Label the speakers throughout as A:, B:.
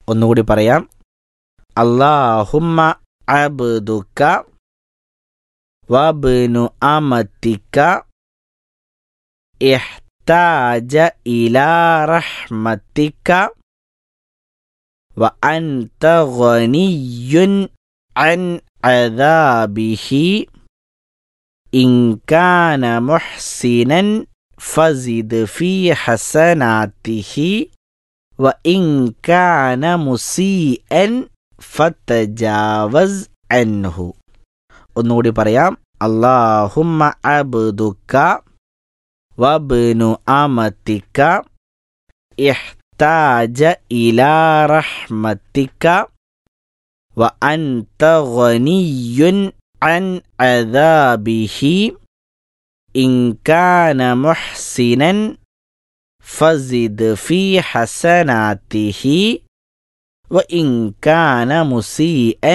A: ഒന്നുകൂടി പറയാം അള്ളാഹുമ്മ അബ്ദുക വബ്നു അമത്തിക ഇഹ്താജ ഇലാ റഹ്മത്തിക وأنت غني عن عذابه إن كان محسنا فزد في حسناته وإن كان مسيئا فتجاوز عنه ഒന്നുകൂടി പറയാം അള്ളാഹുമ്മ അബ്ദുക വബ്നു അമത്തിക ഇഹ്താജ ഇലാ റഹ്മത്തിക وأنت غني عن عذابه إن كان محسنا فزد في حسناته وإن كان مسيئا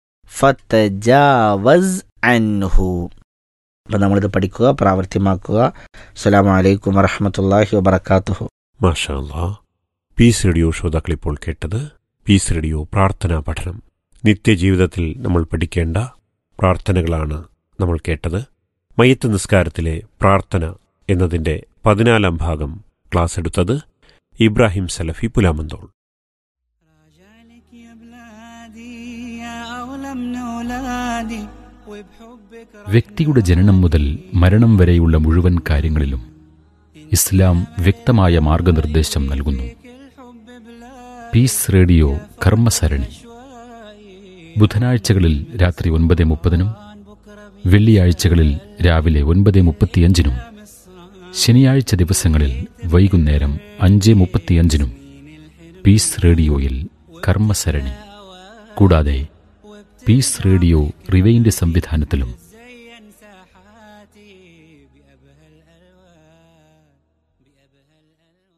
A: فتجاوز عنه അപ്പം നമ്മളിത് പഠിക്കുക പ്രാവർത്തിയമാക്കുക അസ്സലാമു അലൈക്കും വറഹമത്തല്ലാഹി വബർക്കാത്തുഹു
B: മാഷാ അല്ലാ പീസ് റേഡിയോ ശ്രോതാക്കൾ ഇപ്പോൾ കേട്ടത് പീസ് റേഡിയോ പ്രാർത്ഥനാ പഠനം നിത്യജീവിതത്തിൽ നമ്മൾ പഠിക്കേണ്ട പ്രാർത്ഥനകളാണ് നമ്മൾ കേട്ടത് മയ്യത്ത് നിസ്കാരത്തിലെ പ്രാർത്ഥന എന്നതിൻ്റെ പതിനാലാം ഭാഗം ക്ലാസ് എടുത്തത് ഇബ്രാഹിം സലഫി പുലാമന്തോൾ
C: راجعلك يا بلادي يا أغلى من أولادي وبحبك
D: വ്യക്തിയുടെ ജനനം മുതൽ മരണം വരെയുള്ള മുഴുവൻ കാര്യങ്ങളിലും ഇസ്ലാം വ്യക്തമായ മാർഗനിർദ്ദേശം നൽകുന്നു
C: الحب بلا
D: പീസ് റേഡിയോ കർമ്മസരണി ബുധനാഴ്ചകളിൽ രാത്രി ഒൻപത് മുപ്പതിനും വെള്ളിയാഴ്ചകളിൽ രാവിലെ ഒൻപത് മുപ്പത്തിയഞ്ചിനും ശനിയാഴ്ച ദിവസങ്ങളിൽ വൈകുന്നേരം അഞ്ച് മുപ്പത്തിയഞ്ചിനും പീസ് റേഡിയോയിൽ കർമ്മസരണി കൂടാതെ പീസ് റേഡിയോ റിവൈൻഡ് സംവിധാനത്തിലും
C: زين ساحاتي بأبهى الألوان بأبهى الألوان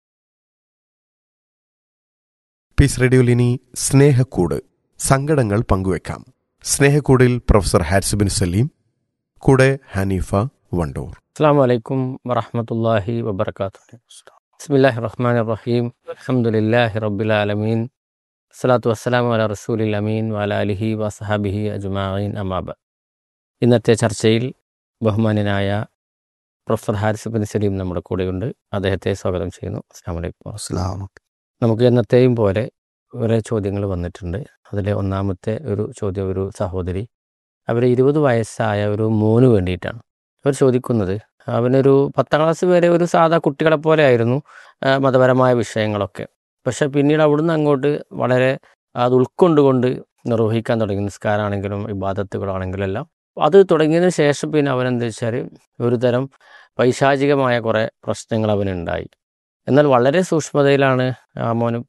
E: പീസ് റേഡിയോയിൽ ഇനി സ്നേഹക്കൂട് സങ്കടങ്ങൾ പങ്കുവെക്കാം സ്നേഹക്കൂടിൽ പ്രൊഫസർ ഹാരിസുബിൻ സലീം കൂടെ ഹനീഫ വണ്ടൂർ
F: അസ്സാം വലൈക്കും വറഹമത്തല്ലാഹി വബർക്കാത്തു ബിസ്മില്ലാഹി റഹ്മാൻ റഹീം അലഹമുല്ലാഹി റബ്ബുലാലമീൻ അസ്സലാത്തു വസ്സലാമു അല റസൂലിൽ അമീൻ വാല അലിഹി വസഹാബിഹി അജ്മാഈൻ അമാബ ഇന്നത്തെ ചർച്ചയിൽ ബഹുമാന്യനായ പ്രൊഫസർ ഹാരിസ് ബിൻ സലീം നമ്മുടെ കൂടെയുണ്ട് അദ്ദേഹത്തെ സ്വാഗതം ചെയ്യുന്നു അസ്സാം വലൈക്കും നമുക്ക് എന്നത്തെയും പോലെ കുറേ ചോദ്യങ്ങൾ വന്നിട്ടുണ്ട് അതിലെ ഒന്നാമത്തെ ഒരു ചോദ്യം ഒരു സഹോദരി അവർ ഇരുപത് വയസ്സായ ഒരു മോന് വേണ്ടിയിട്ടാണ് അവർ ചോദിക്കുന്നത് അവനൊരു പത്താം ക്ലാസ് വരെ ഒരു സാധാ കുട്ടികളെ പോലെ ആയിരുന്നു ആ, മതപരമായ വിഷയങ്ങളൊക്കെ പക്ഷെ പിന്നീട് അവിടുന്ന് അങ്ങോട്ട് വളരെ അത് ഉൾക്കൊണ്ടുകൊണ്ട് നിർവഹിക്കാൻ തുടങ്ങി നിസ്കാരമാണെങ്കിലും ഇബാദത്തുകളാണെങ്കിലും എല്ലാം അത് തുടങ്ങിയതിന് ശേഷം പിന്നെ അവൻ എന്താ വെച്ചാൽ ഒരു തരം പൈശാചികമായ കുറേ പ്രശ്നങ്ങൾ അവനുണ്ടായി എന്നാൽ വളരെ സൂക്ഷ്മതയിലാണ് ആ മോന്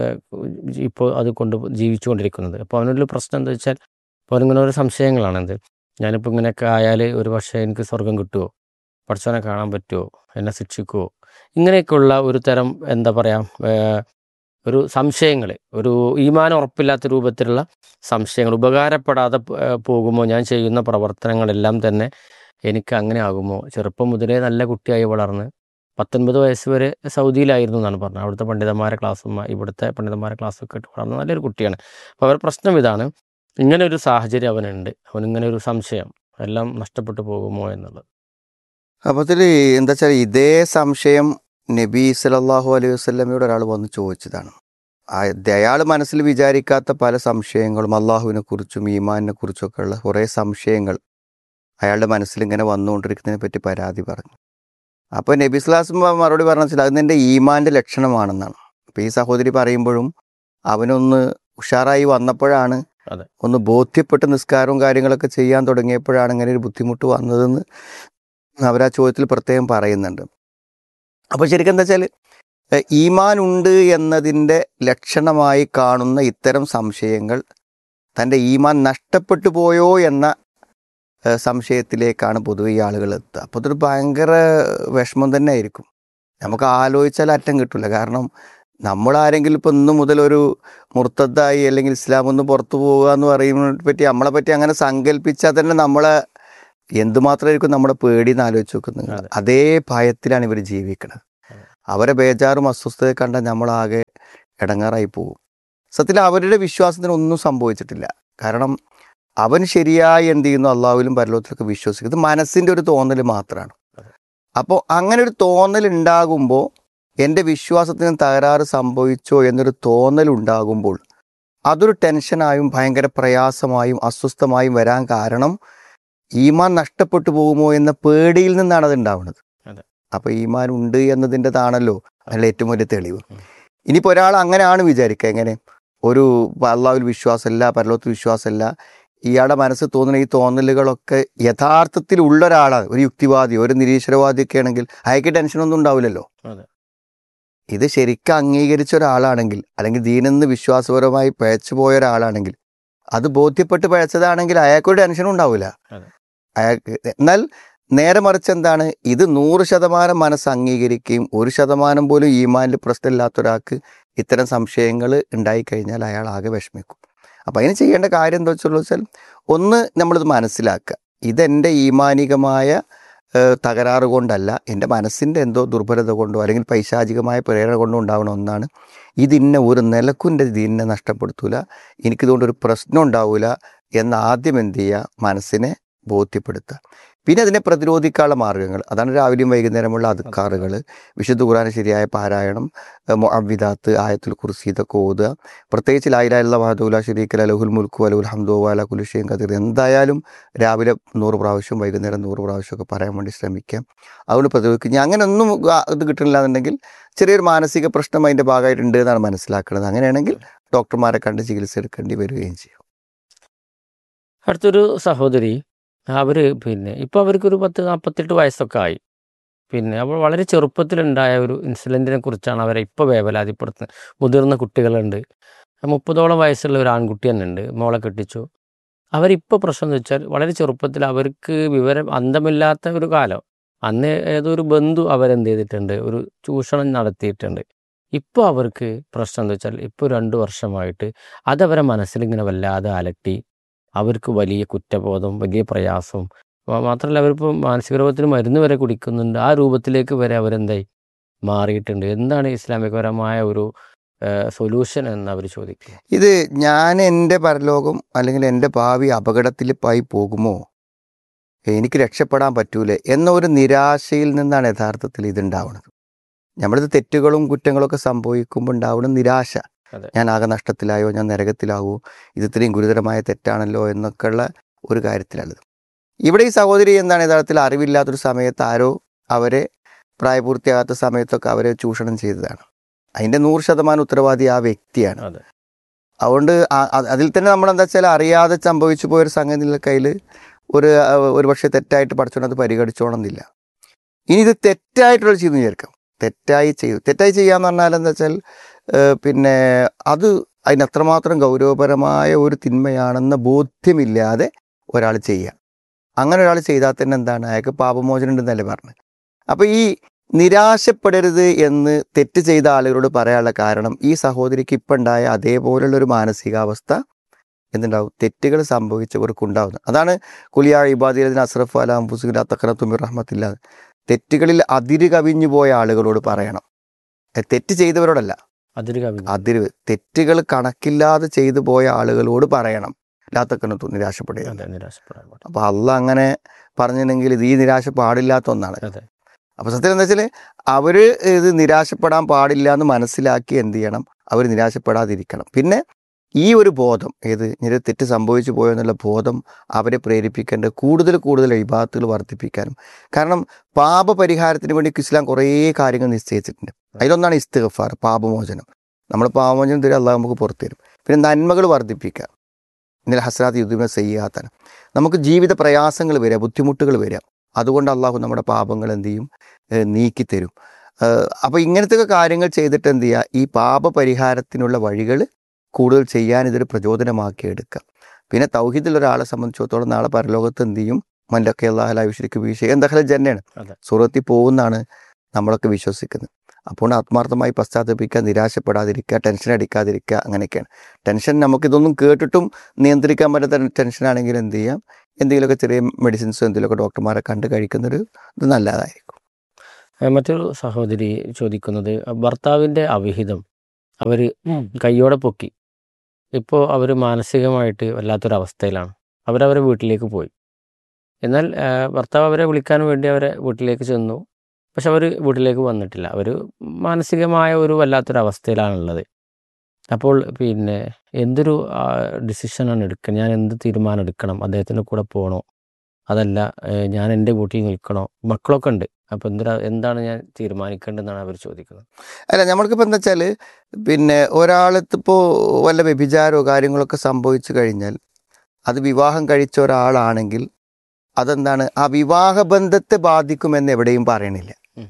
F: ഇപ്പോൾ അത് കൊണ്ട് ജീവിച്ചുകൊണ്ടിരിക്കുന്നത് അപ്പോൾ അവനൊരു പ്രശ്നം എന്താ വെച്ചാൽ അപ്പോൾ അവനിങ്ങനെ ഓരോ സംശയങ്ങളാണ് എന്ത് ഞാനിപ്പോൾ ഇങ്ങനെയൊക്കെ ആയാൽ ഒരു പക്ഷേ എനിക്ക് സ്വർഗം കിട്ടുമോ പഠിച്ചവനെ കാണാൻ പറ്റുമോ എന്നെ ശിക്ഷിക്കുമോ ഇങ്ങനെയൊക്കെയുള്ള ഒരു തരം എന്താ പറയുക ഒരു സംശയങ്ങൾ ഒരു ഈമാനം ഉറപ്പില്ലാത്ത രൂപത്തിലുള്ള സംശയങ്ങൾ ഉപകാരപ്പെടാതെ പ- ഏഹ് പോകുമോ ഞാൻ ചെയ്യുന്ന പ്രവർത്തനങ്ങളെല്ലാം തന്നെ എനിക്ക് അങ്ങനെ ആകുമോ ചെറുപ്പം മുതലേ നല്ല കുട്ടിയായി വളർന്ന് പത്തൊൻപത് വയസ്സ് വരെ സൗദിയിലായിരുന്നു എന്നാണ് പറഞ്ഞത് അവിടുത്തെ പണ്ഡിതന്മാരെ ക്ലാസ്സും ഇവിടുത്തെ പണ്ഡിതന്മാരെ ക്ലാസ്സൊക്കെ ഇട്ട് വളർന്ന നല്ലൊരു കുട്ടിയാണ് അപ്പോൾ അവരുടെ പ്രശ്നം ഇതാണ് ഇങ്ങനെ ഒരു സാഹചര്യം അവനുണ്ട് അവനിങ്ങനെ ഒരു സംശയം എല്ലാം നഷ്ടപ്പെട്ടു പോകുമോ എന്നുള്ളത്
G: അപ്പോൾ ഇതിൽ എന്താ വെച്ചാൽ ഇതേ സംശയം നബി സല്ലല്ലാഹു അലൈഹി വസല്ലമയോട് ഒരാൾ വന്ന് ചോദിച്ചതാണ് അയാൾ മനസ്സിൽ വിചാരിക്കാത്ത പല സംശയങ്ങളും അള്ളാഹുവിനെ കുറിച്ചും ഈമാനിനെ കുറിച്ചൊക്കെ ഉള്ള കുറേ സംശയങ്ങൾ അയാളുടെ മനസ്സിൽ ഇങ്ങനെ വന്നുകൊണ്ടിരിക്കുന്നതിനെ പറ്റി പരാതി പറഞ്ഞു അപ്പോൾ നബി സ്ലാസും മറുപടി പറഞ്ഞ വെച്ചാൽ അത് നിന്റെ ഈമാന്റെ ലക്ഷണമാണെന്നാണ് അപ്പോൾ ഈ സഹോദരി പറയുമ്പോഴും അവനൊന്ന് ഉഷാറായി വന്നപ്പോഴാണ്
F: അതെ.
G: ഒന്ന് ബോധ്യപ്പെട്ട് നിസ്കാരവും കാര്യങ്ങളൊക്കെ ചെയ്യാൻ തുടങ്ങിയപ്പോഴാണ് ഇങ്ങനെ ഒരു ബുദ്ധിമുട്ട് വന്നതെന്ന് അവരാ ചോദ്യത്തിൽ പ്രത്യേകം പറയുന്നുണ്ട് അപ്പോൾ ശരിക്കും എന്താ വെച്ചാൽ ഈമാൻ ഉണ്ട് എന്നതിൻ്റെ ലക്ഷണമായി കാണുന്ന ഇത്തരം സംശയങ്ങൾ തൻ്റെ ഈമാൻ നഷ്ടപ്പെട്ടു പോയോ എന്ന ഏഹ്, സംശയത്തിലേക്കാണ് പൊതുവെ ഈ ആളുകൾ എത്തുക അപ്പോൾ അതൊരു ഭയങ്കര വിഷമം തന്നെ ആയിരിക്കും നമുക്ക് ആലോചിച്ചാൽ അറ്റം കിട്ടില്ല കാരണം നമ്മൾ ആരെങ്കിലും ഇപ്പം ഇന്ന് മുതൽ ഒരു മുർത്തദ്ദായി അല്ലെങ്കിൽ ഇസ്ലാം ഒന്ന് പുറത്തു പോവുക എന്ന് പറയുന്നതിനെ പറ്റി നമ്മളെ പറ്റി അങ്ങനെ സങ്കല്പിച്ചാൽ തന്നെ നമ്മളെ എന്തുമാത്രമായിരിക്കും നമ്മുടെ പേടി എന്ന് ആലോചിച്ച് നോക്കുന്നത്
F: അതെ.
G: അതേ ഭയത്തിലാണ് ഇവർ ജീവിക്കുന്നത് അവരെ ബേജാറും അസ്വസ്ഥതയും കണ്ടാൽ നമ്മളാകെ ഇടങ്ങാറായി പോകും സത്യത്തിൽ അവരുടെ വിശ്വാസത്തിന് ഒന്നും സംഭവിച്ചിട്ടില്ല കാരണം അവൻ ശരിയായി എന്ത് ചെയ്യുന്നു അള്ളാഹുവിലും പരലോകത്തിലൊക്കെ വിശ്വസിക്കും ഇത് മനസ്സിൻ്റെ ഒരു തോന്നൽ മാത്രമാണ് അപ്പോൾ അങ്ങനെ ഒരു തോന്നൽ ഉണ്ടാകുമ്പോൾ എൻ്റെ വിശ്വാസത്തിന് തകരാറ് സംഭവിച്ചോ എന്നൊരു തോന്നൽ ഉണ്ടാകുമ്പോൾ അതൊരു ടെൻഷനായും ഭയങ്കര പ്രയാസമായും അസ്വസ്ഥമായും വരാൻ കാരണം ഈമാൻ നഷ്ടപ്പെട്ടു പോകുമോ എന്ന പേടിയിൽ നിന്നാണ് അത് ഉണ്ടാവുന്നത്
F: അതെ.
G: അപ്പൊ ഈമാൻ ഉണ്ട് എന്നതിൻ്റെതാണല്ലോ അതിൽ ഏറ്റവും വലിയ തെളിവ് ഇനിയിപ്പോൾ ഒരാൾ അങ്ങനെയാണ് വിചാരിക്കുക എങ്ങനെ ഒരു അള്ളാഹുവിൽ വിശ്വാസമല്ല പരലോകത്തിൽ വിശ്വാസമല്ല ഇയാളുടെ മനസ്സ് തോന്നുന്ന ഈ തോന്നലുകളൊക്കെ യഥാർത്ഥത്തിൽ ഉള്ള ഒരാളാണ് ഒരു യുക്തിവാദി ഒരു നിരീശ്വരവാദിയൊക്കെ ആണെങ്കിൽ അയാൾക്ക് ടെൻഷനൊന്നും ഉണ്ടാവില്ലല്ലോ
F: അതെ.
G: ഇത് ശരിക്കും അംഗീകരിച്ച ഒരാളാണെങ്കിൽ അല്ലെങ്കിൽ ദീനെന്ന് വിശ്വാസപരമായി പഴച്ചു പോയ ഒരാളാണെങ്കിൽ അത് ബോധ്യപ്പെട്ട് പഴച്ചതാണെങ്കിൽ അയാൾക്കൊരു ടെൻഷനും ഉണ്ടാവില്ല
F: അതെ.
G: അയാൾക്ക് എന്നാൽ നേരെ മറിച്ച് എന്താണ് ഇത് നൂറ് ശതമാനം മനസ്സ് അംഗീകരിക്കുകയും ഒരു ശതമാനം പോലും ഈമാനിൽ പ്രശ്നമില്ലാത്ത ഒരാൾക്ക് ഇത്തരം സംശയങ്ങൾ ഉണ്ടായിക്കഴിഞ്ഞാൽ അയാൾ ആകെ വിഷമിക്കും അപ്പം അതിന് ചെയ്യേണ്ട കാര്യം എന്താ വെച്ചുള്ള വെച്ചാൽ ഒന്ന് നമ്മളിത് മനസ്സിലാക്കുക ഇതെൻ്റെ ഈമാനികമായ ഏഹ്, തകരാറ് കൊണ്ടല്ല എൻ്റെ മനസ്സിൻ്റെ എന്തോ ദുർബലത കൊണ്ടോ അല്ലെങ്കിൽ പൈശാചികമായ പ്രേരണ കൊണ്ടോ ഉണ്ടാവുന്ന ഒന്നാണ് ഇതിന്നെ ഒരു നിലക്കും എൻ്റെ ദീനിനെ നഷ്ടപ്പെടുത്തൂല എനിക്കിതുകൊണ്ട് ഒരു പ്രശ്നം ഉണ്ടാവില്ല എന്ന് ആദ്യം എന്ത് ചെയ്യുക മനസ്സിനെ ബോധ്യപ്പെടുത്തുക പിന്നെ അതിനെ പ്രതിരോധിക്കാനുള്ള മാർഗ്ഗങ്ങൾ അതാണ് രാവിലെയും വൈകുന്നേരമുള്ള അതുക്കാറുകൾ വിശുദ്ധ ഖുർആൻ ശരിയായ പാരായണം മുഅവ്വിദാത്ത് ആയത്തുൽ കുർസി ഇതൊക്കെ ഓതുക പ്രത്യേകിച്ച് ലായിലായുള്ള വഹദുല ഷരീഖ് അലഹുൽ മുൽക്കു അലഹുൽ ഹംദു വാല കുലുഷയും കതിർ എന്തായാലും രാവിലെ നൂറ് പ്രാവശ്യം വൈകുന്നേരം നൂറ് പ്രാവശ്യമൊക്കെ പറയാൻ വേണ്ടി ശ്രമിക്കാം അതുകൊണ്ട് പ്രതിരോധിക്കുക ഇനി അങ്ങനെ ഒന്നും ആ ഇത് കിട്ടുന്നില്ല എന്നുണ്ടെങ്കിൽ ചെറിയൊരു മാനസിക പ്രശ്നം അതിൻ്റെ ഭാഗമായിട്ടുണ്ട് എന്നാണ് മനസ്സിലാക്കുന്നത് അങ്ങനെയാണെങ്കിൽ ഡോക്ടർമാരെ കണ്ട് ചികിത്സ എടുക്കേണ്ടി വരികയും ചെയ്യും
F: അടുത്തൊരു സഹോദരി അവർ പിന്നെ ഇപ്പോൾ അവർക്കൊരു പത്ത് നാൽപ്പത്തെട്ട് വയസ്സൊക്കെ ആയി പിന്നെ അപ്പോൾ വളരെ ചെറുപ്പത്തിലുണ്ടായ ഒരു ഇൻസിഡൻറ്റിനെ കുറിച്ചാണ് അവരെ ഇപ്പോൾ വേവലാതിപ്പെടുത്തുന്നത് മുതിർന്ന കുട്ടികളുണ്ട് മുപ്പതോളം വയസ്സുള്ള ഒരു ആൺകുട്ടി തന്നെ ഉണ്ട് മോളെ കെട്ടിച്ചു അവരിപ്പോൾ പ്രശ്നം എന്ന് വെച്ചാൽ വളരെ ചെറുപ്പത്തിൽ അവർക്ക് വിവരം അന്തമില്ലാത്ത ഒരു കാലം അന്ന് ഏതോ ഒരു ബന്ധു അവരെന്ത് ചെയ്തിട്ടുണ്ട് ഒരു ചൂഷണം നടത്തിയിട്ടുണ്ട് ഇപ്പോൾ അവർക്ക് പ്രശ്നം എന്താ വെച്ചാൽ ഇപ്പോൾ രണ്ട് വർഷമായിട്ട് അതവരെ മനസ്സിലിങ്ങനെ വല്ലാതെ അലട്ടി അവർക്ക് വലിയ കുറ്റബോധം വലിയ പ്രയാസവും മാ- മാത്രമല്ല അവരിപ്പോൾ മാനസിക രോഗത്തിന് മരുന്ന് വരെ കുടിക്കുന്നുണ്ട് ആ രൂപത്തിലേക്ക് വരെ അവരെന്തായി മാറിയിട്ടുണ്ട് എന്താണ് ഇസ്ലാമികപരമായ ഒരു സൊല്യൂഷൻ എന്ന് അവർ ചോദിക്കുക
G: ഇത് ഞാൻ എൻ്റെ പരലോകം അല്ലെങ്കിൽ എൻ്റെ ഭാവി അപകടത്തിൽ പോയി പോകുമോ എനിക്ക് രക്ഷപ്പെടാൻ പറ്റൂലേ എന്ന ഒരു നിരാശയിൽ നിന്നാണ് യഥാർത്ഥത്തിൽ ഇതുണ്ടാവുന്നത് നമ്മളിത് തെറ്റുകളും കുറ്റങ്ങളൊക്കെ സംഭവിക്കുമ്പോൾ ഉണ്ടാവുന്ന നിരാശ
F: അതെ.
G: ഞാൻ ആകെ നഷ്ടത്തിലായോ ഞാൻ നരകത്തിലാവോ ഇത് ഇത്രയും ഗുരുതരമായ തെറ്റാണല്ലോ എന്നൊക്കെയുള്ള ഒരു കാര്യത്തിലുള്ളത് ഇവിടെ ഈ സഹോദരി എന്താണ് യഥാർത്ഥത്തിൽ അറിവില്ലാത്തൊരു സമയത്ത് ആരോ അവരെ പ്രായപൂർത്തിയാകാത്ത സമയത്തൊക്കെ അവരെ ചൂഷണം ചെയ്തതാണ് അതിൻ്റെ നൂറ് ശതമാനം ഉത്തരവാദി ആ വ്യക്തിയാണ്
F: അതെ
G: അതുകൊണ്ട് ആ- അ- അതിൽ തന്നെ നമ്മൾ എന്താ വെച്ചാൽ അറിയാതെ സംഭവിച്ചു പോയൊരു സംഗതിയുടെ കയ്യിൽ ഒരു അഹ് ഒരു പക്ഷേ തെറ്റായിട്ട് പഠിച്ചോണ്ട് അത് പരിഗണിച്ചോണമെന്നില്ല ഇനി ഇത് തെറ്റായിട്ടുള്ള ചെയ്തു വിചാരിക്കാം തെറ്റായി ചെയ്തു തെറ്റായി ചെയ്യാന്ന് പറഞ്ഞാൽ എന്താ വെച്ചാൽ ഏഹ് പിന്നെ അത് അതിന് അത്രമാത്രം ഗൗരവപരമായ ഒരു തിന്മയാണെന്ന ബോധ്യമില്ലാതെ ഒരാൾ ചെയ്യുക അങ്ങനെ ഒരാൾ ചെയ്താൽ തന്നെ എന്താണ് അയാൾക്ക് പാപമോചനം ഉണ്ടെന്നല്ലേ പറഞ്ഞത് അപ്പോൾ ഈ നിരാശപ്പെടരുത് എന്ന് തെറ്റ് ചെയ്ത ആളുകളോട് പറയാനുള്ള കാരണം ഈ സഹോദരിക്ക് ഇപ്പം ഉണ്ടായ അതേപോലുള്ള ഒരു മാനസികാവസ്ഥ എന്തുണ്ടാവും തെറ്റുകൾ സംഭവിച്ചവർക്കുണ്ടാവുന്നത് അതാണ് കുലിയ ഇബാദിലതിന് അസ്രഫ് അല അംഫുസുല തക്കറത്തുമിർ റഹ്മത്തില്ല തെറ്റുകളിൽ അതിര് കവിഞ്ഞു പോയ ആളുകളോട് പറയണം എ, തെറ്റ് ചെയ്തവരോടല്ല
F: അതിര് കവി
G: അതിര് തെറ്റുകൾ കണക്കില്ലാതെ ചെയ്തു പോയ ആളുകളോട് പറയണം ലാത്തക്കനത്തു നിരാശപ്പെടുക
F: അതെ നിരാശപ്പെടാൻ പാടില്ല.
G: അപ്പൊ അള്ള അങ്ങനെ പറഞ്ഞിട്ടുണ്ടെങ്കിൽ ഇത് ഈ നിരാശ പാടില്ലാത്ത ഒന്നാണ്
F: അതെ
G: അപ്പൊ സത്യം എന്താ വെച്ചാൽ അവര് ഇത് നിരാശപ്പെടാൻ പാടില്ല എന്ന് മനസ്സിലാക്കി എന്ത് ചെയ്യണം അവർ നിരാശപ്പെടാതിരിക്കണം പിന്നെ ഈ ഒരു ബോധം ഏത് ഇങ്ങനെ തെറ്റ് സംഭവിച്ചു പോയോ എന്നുള്ള ബോധം അവരെ പ്രേരിപ്പിക്കേണ്ട കൂടുതൽ കൂടുതൽ വിഭാഗത്തുകൾ വർദ്ധിപ്പിക്കാനും കാരണം പാപപരിഹാരത്തിന് വേണ്ടി ഇസ്ലാം കുറേ കാര്യങ്ങൾ നിശ്ചയിച്ചിട്ടുണ്ട് അതിലൊന്നാണ് ഇസ്തിഗഫാർ പാപമോചനം നമ്മൾ പാപമോചനം തരും അള്ളാഹ് നമുക്ക് പുറത്തു തരും പിന്നെ നന്മകൾ വർദ്ധിപ്പിക്കുക ഇന്നലെ ഹസ്രാത്ത് യുദ്ധമ ചെയ്യാത്തന നമുക്ക് ജീവിത പ്രയാസങ്ങൾ വരിക ബുദ്ധിമുട്ടുകൾ വരിക അതുകൊണ്ട് അള്ളാഹു നമ്മുടെ പാപങ്ങൾ എന്ത് ചെയ്യും ഏഹ് നീക്കിത്തരും അപ്പോൾ ഇങ്ങനത്തെ കാര്യങ്ങൾ ചെയ്തിട്ട് എന്ത് ചെയ്യുക ഈ പാപപരിഹാരത്തിനുള്ള വഴികൾ കൂടുതൽ ചെയ്യാൻ ഇതൊരു പ്രചോദനമാക്കി എടുക്കുക പിന്നെ തൗഹീദിൽ ഒരാളെ സംബന്ധിച്ചിടത്തോളം നാളെ പരലോകത്ത് എന്ത് ചെയ്യും മല്ലൊക്കെ അള്ളാഹലായി വിശ്വസിക്ക് വീഴ്ച എന്താ ജന്നെയാണ്
F: അതെ.
G: സുഹൃത്തിൽ പോകുന്നാണ് നമ്മളൊക്കെ വിശ്വസിക്കുന്നത് അപ്പോൾ ആത്മാർത്ഥമായി പശ്ചാത്തപിക്കുക നിരാശപ്പെടാതിരിക്കുക ടെൻഷൻ അടിക്കാതിരിക്കുക അങ്ങനെയൊക്കെയാണ് ടെൻഷൻ നമുക്കിതൊന്നും കേട്ടിട്ടും നിയന്ത്രിക്കാൻ പറ്റാത്ത ടെൻഷനാണെങ്കിൽ എന്ത് ചെയ്യാം എന്തെങ്കിലുമൊക്കെ ചെറിയ മെഡിസിൻസോ എന്തെങ്കിലുമൊക്കെ ഡോക്ടർമാരെ കണ്ട് കഴിക്കുന്നൊരു ഇത് നല്ലതായിരിക്കും
F: ഏഹ് മറ്റൊരു സഹോദരി ചോദിക്കുന്നത് ഭർത്താവിൻ്റെ അവിഹിതം അവർ കൈയോടെ പൊക്കി ഇപ്പോൾ അവർ മാനസികമായിട്ട് വല്ലാത്തൊരവസ്ഥയിലാണ് അവരവരെ വീട്ടിലേക്ക് പോയി എന്നാൽ ആ, ഭർത്താവ് അവരെ വിളിക്കാൻ വേണ്ടി അവരെ വീട്ടിലേക്ക് ചെന്നു പക്ഷെ അവർ വീട്ടിലേക്ക് വന്നിട്ടില്ല അവർ മാനസികമായ ഒരു വല്ലാത്തൊരവസ്ഥയിലാണുള്ളത് അപ്പോൾ പിന്നെ എന്തൊരു ഡിസിഷനാണ് എടുക്കുക ഞാൻ എന്ത് തീരുമാനം എടുക്കണം അദ്ദേഹത്തിൻ്റെ കൂടെ പോകണോ അതല്ല ഏഹ്, ഞാൻ എൻ്റെ വീട്ടിൽ നിൽക്കണോ മക്കളൊക്കെ ഉണ്ട് അപ്പോൾ എന്തിനാ എന്താണ് ഞാൻ തീരുമാനിക്കേണ്ടതെന്നാണ് അവർ ചോദിക്കുന്നത്
G: അല്ല നമ്മൾക്കിപ്പോൾ എന്താ വെച്ചാൽ പിന്നെ ഒരാളത്തിപ്പോൾ വല്ല വ്യഭിചാരമോ കാര്യങ്ങളൊക്കെ സംഭവിച്ചു കഴിഞ്ഞാൽ അത് വിവാഹം കഴിച്ച ഒരാളാണെങ്കിൽ അതെന്താണ് ആ വിവാഹ ബന്ധത്തെ ബാധിക്കുമെന്ന് എവിടെയും പറയണില്ല
F: ഉം.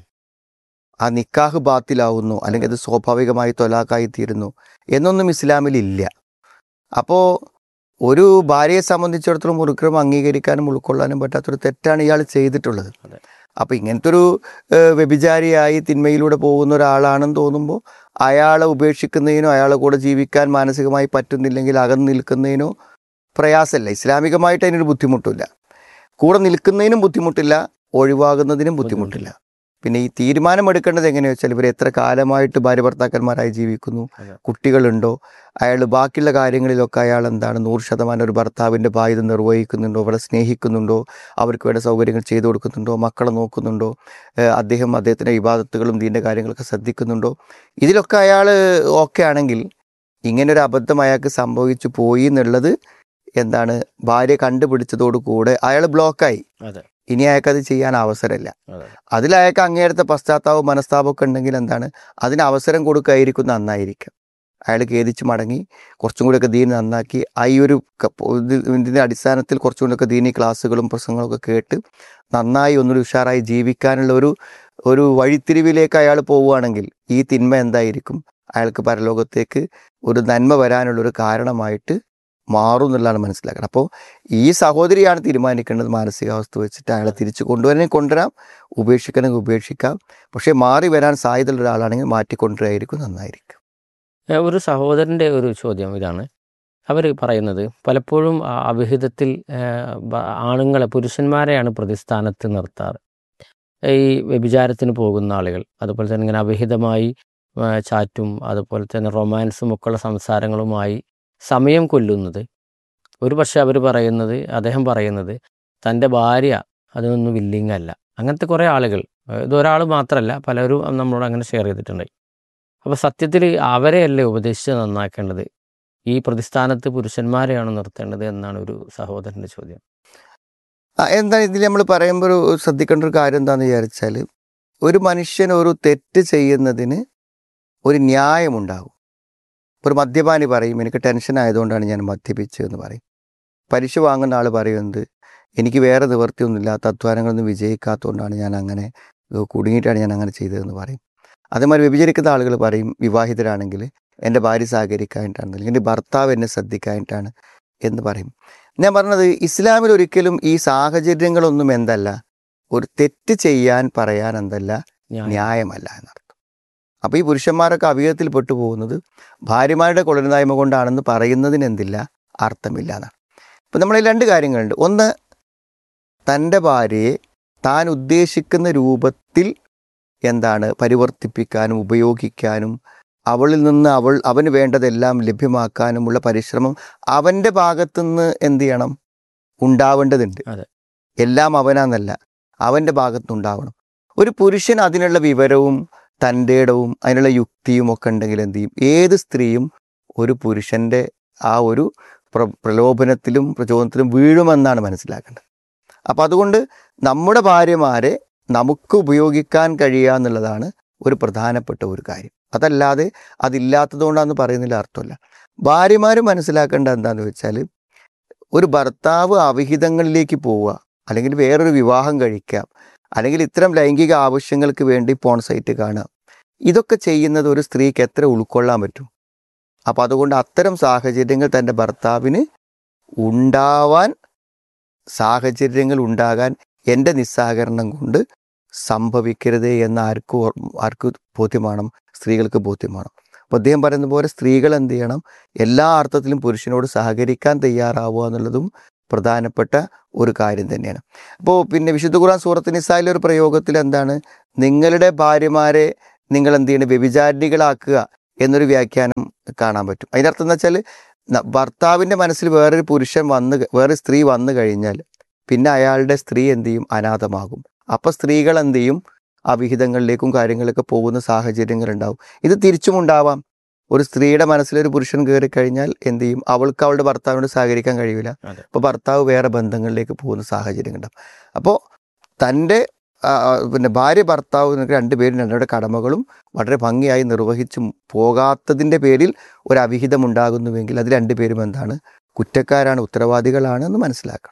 G: ആ നിക്കാഹ് ബാത്തിലാവുന്നു അല്ലെങ്കിൽ അത് സ്വാഭാവികമായി തൊലാക്കായി തീരുന്നു എന്നൊന്നും ഇസ്ലാമിൽ ഇല്ല അപ്പോൾ ഒരു ഭാര്യയെ സംബന്ധിച്ചിടത്തോളം ഒരിക്കലും അംഗീകരിക്കാനും ഉൾക്കൊള്ളാനും പറ്റാത്തൊരു തെറ്റാണ് ഇയാൾ ചെയ്തിട്ടുള്ളത്
F: അതെ.
G: അപ്പോൾ ഇങ്ങനത്തെ ഒരു ഏഹ്, വ്യഭിചാരിയായി തിന്മയിലൂടെ പോകുന്ന ഒരാളാണെന്ന് തോന്നുമ്പോൾ അയാളെ ഉപേക്ഷിക്കുന്നതിനോ അയാളെ കൂടെ ജീവിക്കാൻ മാനസികമായി പറ്റുന്നില്ലെങ്കിൽ അകന്ന് നിൽക്കുന്നതിനോ പ്രയാസമല്ല ഇസ്ലാമികമായിട്ട് അതിനൊരു ബുദ്ധിമുട്ടില്ല കൂടെ നിൽക്കുന്നതിനും ബുദ്ധിമുട്ടില്ല ഒഴിവാകുന്നതിനും ബുദ്ധിമുട്ടില്ല പിന്നെ ഈ തീരുമാനമെടുക്കേണ്ടത് എങ്ങനെയാ വെച്ചാൽ ഇവർ എത്ര കാലമായിട്ട് ഭാര്യ ഭർത്താക്കന്മാരായി ജീവിക്കുന്നു
F: അതെ.
G: കുട്ടികളുണ്ടോ അയാൾ ബാക്കിയുള്ള കാര്യങ്ങളിലൊക്കെ അയാൾ എന്താണ് നൂറ് ശതമാനം ഒരു ഭർത്താവിൻ്റെ ബാധ്യത നിർവഹിക്കുന്നുണ്ടോ അവരെ സ്നേഹിക്കുന്നുണ്ടോ അവർക്ക് വേണ്ട സൗകര്യങ്ങൾ ചെയ്തു കൊടുക്കുന്നുണ്ടോ മക്കളെ നോക്കുന്നുണ്ടോ ഏഹ് അദ്ദേഹം അദ്ദേഹത്തിൻ്റെ വിവാദത്തുകളും ഇതിൻ്റെ കാര്യങ്ങളൊക്കെ ശ്രദ്ധിക്കുന്നുണ്ടോ ഇതിലൊക്കെ അയാൾ ഓക്കെ ആണെങ്കിൽ ഇങ്ങനൊരു അബദ്ധം അയാൾക്ക് സംഭവിച്ചു പോയി എന്നുള്ളത് എന്താണ് ഭാര്യ കണ്ടുപിടിച്ചതോടുകൂടെ അയാൾ ബ്ലോക്കായി
F: അതെ
G: ഇനി അയാൾക്ക് അത് ചെയ്യാൻ അവസരമില്ല
F: അതെ
G: അതിൽ അയാൾക്ക് അങ്ങേയത്തെ പശ്ചാത്താപവും മനസ്താപമൊക്കെ ഉണ്ടെങ്കിൽ എന്താണ് അതിന് അവസരം കൊടുക്കായിരിക്കും നന്നായിരിക്കും അയാൾ ഖേദിച്ച് മടങ്ങി കുറച്ചും കൂടിയൊക്കെ ദീൻ നന്നാക്കി ആ ഈ ഒരു ക- ഇത് ഇതിൻ്റെ അടിസ്ഥാനത്തിൽ കുറച്ചും കൂടിയൊക്കെ ദീനി ക്ലാസ്സുകളും പ്രസംഗങ്ങളൊക്കെ കേട്ട് നന്നായി ഒന്നുകൂടി ഉഷാറായി ജീവിക്കാനുള്ള ഒരു ഒരു വഴിത്തിരിവിലേക്ക് അയാൾ പോവുകയാണെങ്കിൽ ഈ തിന്മ എന്തായിരിക്കും അയാൾക്ക് പരലോകത്തേക്ക് ഒരു നന്മ വരാനുള്ള ഒരു കാരണമായിട്ട് മാറും എന്നുള്ളതാണ് മനസ്സിലാക്കുന്നത് അപ്പോൾ ഈ സഹോദരിയാണ് തീരുമാനിക്കേണ്ടത് മാനസികാവസ്ഥ വെച്ചിട്ട് അയാളെ തിരിച്ചു കൊണ്ടുവരാൻ കൊണ്ടുവരാം ഉപേക്ഷിക്കണമെങ്കിൽ ഉപേക്ഷിക്കാം പക്ഷേ മാറി വരാൻ സാധ്യതയുള്ള ഒരാളാണെങ്കിൽ മാറ്റിക്കൊണ്ടുവരായിരിക്കും നന്നായിരിക്കും
F: ഏഹ് ഒരു സഹോദരൻ്റെ ഒരു ചോദ്യം ഇതാണ് അവർ പറയുന്നത് പലപ്പോഴും ആ അവിഹിതത്തിൽ ഏഹ് ബ- ആണുങ്ങളെ പുരുഷന്മാരെയാണ് പ്രതിസ്ഥാനത്ത് നിർത്താറ് ഈ വ്യഭിചാരത്തിന് പോകുന്ന ആളുകൾ അതുപോലെ തന്നെ ഇങ്ങനെ അവിഹിതമായി ഏഹ് ചാറ്റും അതുപോലെ തന്നെ റൊമാൻസും ഒക്കെയുള്ള സംസാരങ്ങളുമായി സമയം കൊല്ലുന്നത് ഒരു പക്ഷേ അവർ പറയുന്നത് അദ്ദേഹം പറയുന്നത് തൻ്റെ ഭാര്യ അതിനൊന്നും വില്ലിങ് അല്ല അങ്ങനത്തെ കുറേ ആളുകൾ ഏഹ് ഇതൊരാൾ മാത്രമല്ല പലരും നമ്മളോട് അങ്ങനെ ഷെയർ ചെയ്തിട്ടുണ്ട് അപ്പോൾ സത്യത്തിൽ അവരെയല്ലേ ഉപദേശിച്ച് നന്നാക്കേണ്ടത് ഈ പ്രതിസ്ഥാനത്ത് പുരുഷന്മാരെയാണ് നിർത്തേണ്ടത് എന്നാണ് ഒരു സഹോദരൻ്റെ ചോദ്യം
G: ആ, എന്താ ഇതിൽ നമ്മൾ പറയുമ്പോൾ ഒരു ശ്രദ്ധിക്കേണ്ട ഒരു കാര്യം എന്താണെന്ന് വിചാരിച്ചാൽ ഒരു മനുഷ്യൻ ഒരു തെറ്റ് ചെയ്യുന്നതിന് ഒരു ന്യായമുണ്ടാകും ഒരു മദ്യപാനി പറയും എനിക്ക് ടെൻഷൻ ആയതുകൊണ്ടാണ് ഞാൻ മദ്യപിച്ചതെന്ന് പറയും പലിശ വാങ്ങുന്ന ആൾ പറയുന്നത് എനിക്ക് വേറെ നിവൃത്തിയൊന്നുമില്ല അധ്വാനങ്ങളൊന്നും വിജയിക്കാത്തതുകൊണ്ടാണ് ഞാൻ അങ്ങനെ ഏഹ്, കുടുങ്ങിയിട്ടാണ് ഞാൻ അങ്ങനെ ചെയ്തതെന്ന് പറയും അതേമാതിരി വ്യഭിചരിക്കുന്ന ആളുകൾ പറയും വിവാഹിതരാണെങ്കിൽ എൻ്റെ ഭാര്യ സഹകരിക്കാനായിട്ടാണ് അല്ലെങ്കിൽ എൻ്റെ ഭർത്താവ് എന്നെ ശ്രദ്ധിക്കാനായിട്ടാണ് എന്ന് പറയും ഞാൻ പറഞ്ഞത് ഇസ്ലാമിൽ ഒരിക്കലും ഈ സാഹചര്യങ്ങളൊന്നും എന്തല്ല ഒരു തെറ്റ് ചെയ്യാൻ പറയാൻ എന്തല്ല
F: ന്യായം.
G: ന്യായമല്ല എന്നർത്ഥം അപ്പോൾ ഈ പുരുഷന്മാരൊക്കെ അവിഹിതത്തിൽ പെട്ടുപോകുന്നത് ഭാര്യമാരുടെ കൊളരുതായ്മ കൊണ്ടാണെന്ന് പറയുന്നതിന് എന്തില്ല അർത്ഥമില്ല എന്നാണ് ഇപ്പം നമ്മൾ രണ്ട് കാര്യങ്ങളുണ്ട് ഒന്ന് തൻ്റെ ഭാര്യയെ താൻ ഉദ്ദേശിക്കുന്ന രൂപത്തിൽ എന്താണ് പരിവർത്തിപ്പിക്കാനും ഉപയോഗിക്കാനും അവളിൽ നിന്ന് അവൾ അവന് വേണ്ടതെല്ലാം ലഭ്യമാക്കാനുമുള്ള പരിശ്രമം അവൻ്റെ ഭാഗത്തുനിന്ന് എന്ത് ചെയ്യണം ഉണ്ടാവേണ്ടതുണ്ട്
F: അതെ.
G: എല്ലാം അവനാന്നല്ല അവൻ്റെ ഭാഗത്തുനിന്നുണ്ടാവണം ഒരു പുരുഷൻ അതിനുള്ള വിവരവും തൻ്റെ ഇടവും അതിനുള്ള യുക്തിയും ഒക്കെ ഉണ്ടെങ്കിൽ എന്ത് ചെയ്യും ഏത് സ്ത്രീയും ഒരു പുരുഷൻ്റെ ആ ഒരു പ്ര പ്രലോഭനത്തിലും പ്രചോദനത്തിലും വീഴുമെന്നാണ് മനസ്സിലാക്കേണ്ടത് അപ്പം അതുകൊണ്ട് നമ്മുടെ ഭാര്യമാരെ നമുക്ക് ഉപയോഗിക്കാൻ കഴിയുക എന്നുള്ളതാണ് ഒരു പ്രധാനപ്പെട്ട ഒരു കാര്യം അതല്ലാതെ അതില്ലാത്തതുകൊണ്ടാന്ന് പറയുന്നതിൽ അർത്ഥമില്ല ഭാര്യമാർ മനസ്സിലാക്കേണ്ട എന്താണെന്ന് വെച്ചാൽ ഒരു ഭർത്താവ് അവിഹിതങ്ങളിലേക്ക് പോവുക അല്ലെങ്കിൽ വേറൊരു വിവാഹം കഴിക്കാം അല്ലെങ്കിൽ ഇത്തരം ലൈംഗിക ആവശ്യങ്ങൾക്ക് വേണ്ടി പോൺ സൈറ്റ് കാണുക ഇതൊക്കെ ചെയ്യുന്നത് ഒരു സ്ത്രീക്ക് എത്ര ഉൾക്കൊള്ളാൻ പറ്റും അപ്പം അതുകൊണ്ട് അത്തരം സാഹചര്യങ്ങൾ തൻ്റെ ഭർത്താവിന് ഉണ്ടാവാൻ സാഹചര്യങ്ങൾ ഉണ്ടാകാൻ എൻ്റെ നിസ്സഹകരണം കൊണ്ട് സംഭവിക്കരുത് എന്ന് ആർക്ക് ഓർ- ആർക്ക് ബോധ്യമാണ് സ്ത്രീകൾക്ക് ബോധ്യമാണ് അപ്പോൾ അദ്ദേഹം പറയുന്ന പോലെ സ്ത്രീകൾ എന്ത് ചെയ്യണം എല്ലാ അർത്ഥത്തിലും പുരുഷനോട് സഹകരിക്കാൻ തയ്യാറാവുക എന്നുള്ളതും പ്രധാനപ്പെട്ട ഒരു കാര്യം തന്നെയാണ് അപ്പോൾ പിന്നെ വിശുദ്ധ ഖുർആൻ സൂറത്ത് നിസായിലെ ഒരു പ്രയോഗത്തിൽ എന്താണ് നിങ്ങളുടെ ഭാര്യമാരെ നിങ്ങൾ എന്ത് ചെയ്യണം വ്യഭിചാരിണികളാക്കുക എന്നൊരു വ്യാഖ്യാനം കാണാൻ പറ്റും അതിൻ്റെ അർത്ഥം എന്ന് വെച്ചാൽ ന- ഭർത്താവിൻ്റെ മനസ്സിൽ വേറൊരു പുരുഷൻ വന്ന് ക- വേറൊരു സ്ത്രീ വന്നു കഴിഞ്ഞാൽ പിന്നെ അയാളുടെ സ്ത്രീ എന്ത് ചെയ്യും അനാഥമാകും അപ്പോൾ സ്ത്രീകൾ എന്ത് ചെയ്യും അവിഹിതങ്ങളിലേക്കും കാര്യങ്ങളിലൊക്കെ പോകുന്ന സാഹചര്യങ്ങൾ ഉണ്ടാവും ഇത് തിരിച്ചും ഉണ്ടാവാം ഒരു സ്ത്രീയുടെ മനസ്സിലൊരു പുരുഷൻ കയറി കഴിഞ്ഞാൽ എന്ത് ചെയ്യും അവൾക്ക് അവളുടെ ഭർത്താവിനോട് സഹകരിക്കാൻ കഴിയില്ല
F: അതെ.
G: അപ്പോൾ ഭർത്താവ് വേറെ ബന്ധങ്ങളിലേക്ക് പോകുന്ന സാഹചര്യം ഉണ്ടാവും അപ്പോൾ തൻ്റെ ആ, ആ, പിന്നെ ഭാര്യ ഭർത്താവ് എന്നൊക്കെ രണ്ടുപേരും രണ്ടുപേരുടെ കടമകളും വളരെ ഭംഗിയായി നിർവഹിച്ചു പോകാത്തതിൻ്റെ പേരിൽ ഒരു അവിഹിതം ഉണ്ടാകുന്നുവെങ്കിൽ അത് രണ്ടുപേരും എന്താണ് കുറ്റക്കാരാണ് ഉത്തരവാദികളാണ് എന്ന് മനസ്സിലാക്കണം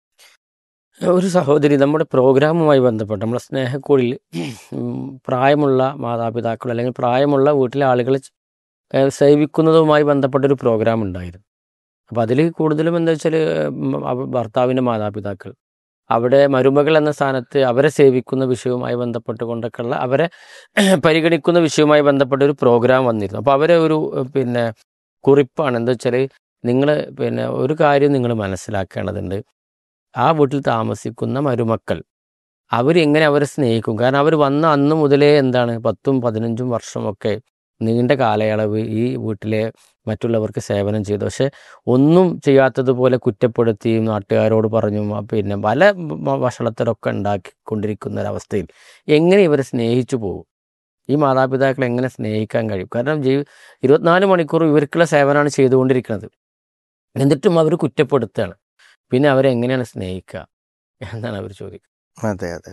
F: ഒരു സഹോദരി നമ്മുടെ പ്രോഗ്രാമുമായി ബന്ധപ്പെട്ട് നമ്മുടെ സ്നേഹക്കൂടിൽ ഉം, പ്രായമുള്ള മാതാപിതാക്കൾ അല്ലെങ്കിൽ പ്രായമുള്ള വീട്ടിലെ ആളുകൾ സേവിക്കുന്നതുമായി ബന്ധപ്പെട്ടൊരു പ്രോഗ്രാം ഉണ്ടായിരുന്നു അപ്പോൾ അതിൽ കൂടുതലും എന്താ വെച്ചാൽ ഭർത്താവിൻ്റെ മാതാപിതാക്കൾ അവിടെ മരുമകൾ എന്ന സ്ഥാനത്ത് അവരെ സേവിക്കുന്ന വിഷയവുമായി ബന്ധപ്പെട്ടുകൊണ്ടൊക്കെയുള്ള അവരെ പരിഗണിക്കുന്ന വിഷയവുമായി ബന്ധപ്പെട്ട ഒരു പ്രോഗ്രാം വന്നിരുന്നു അപ്പോൾ അവരെ ഒരു ഏഹ്, പിന്നെ കുറിപ്പാണ് എന്താ വെച്ചാൽ നിങ്ങൾ പിന്നെ ഒരു കാര്യം നിങ്ങൾ മനസ്സിലാക്കേണ്ടതുണ്ട് ആ വീട്ടിൽ താമസിക്കുന്ന മരുമക്കൾ അവരെങ്ങനെ അവരെ സ്നേഹിക്കും കാരണം അവർ വന്ന അന്ന് മുതലേ എന്താണ് പത്തും പതിനഞ്ചും വർഷമൊക്കെ നീണ്ട കാലയളവ് ഈ വീട്ടിലെ മറ്റുള്ളവർക്ക് സേവനം ചെയ്തു പക്ഷെ ഒന്നും ചെയ്യാത്തതുപോലെ കുറ്റപ്പെടുത്തിയും നാട്ടുകാരോട് പറഞ്ഞും ആ പിന്നെ പല വ- വഷളത്തരൊക്കെ ഉണ്ടാക്കിക്കൊണ്ടിരിക്കുന്ന ഒരവസ്ഥയിൽ എങ്ങനെ ഇവരെ സ്നേഹിച്ചു പോകും ഈ മാതാപിതാക്കളെ എങ്ങനെ സ്നേഹിക്കാൻ കഴിയും കാരണം ജീവ ഇരുപത്തിനാല് മണിക്കൂർ ഇവർക്കുള്ള സേവനമാണ് ചെയ്തുകൊണ്ടിരിക്കുന്നത് എന്നിട്ടും അവർ കുറ്റപ്പെടുത്തുകയാണ് പിന്നെ അവരെ എങ്ങനെയാണ് സ്നേഹിക്കുക എന്നാണ് അവർ ചോദിക്കുന്നത്
G: അതെ അതെ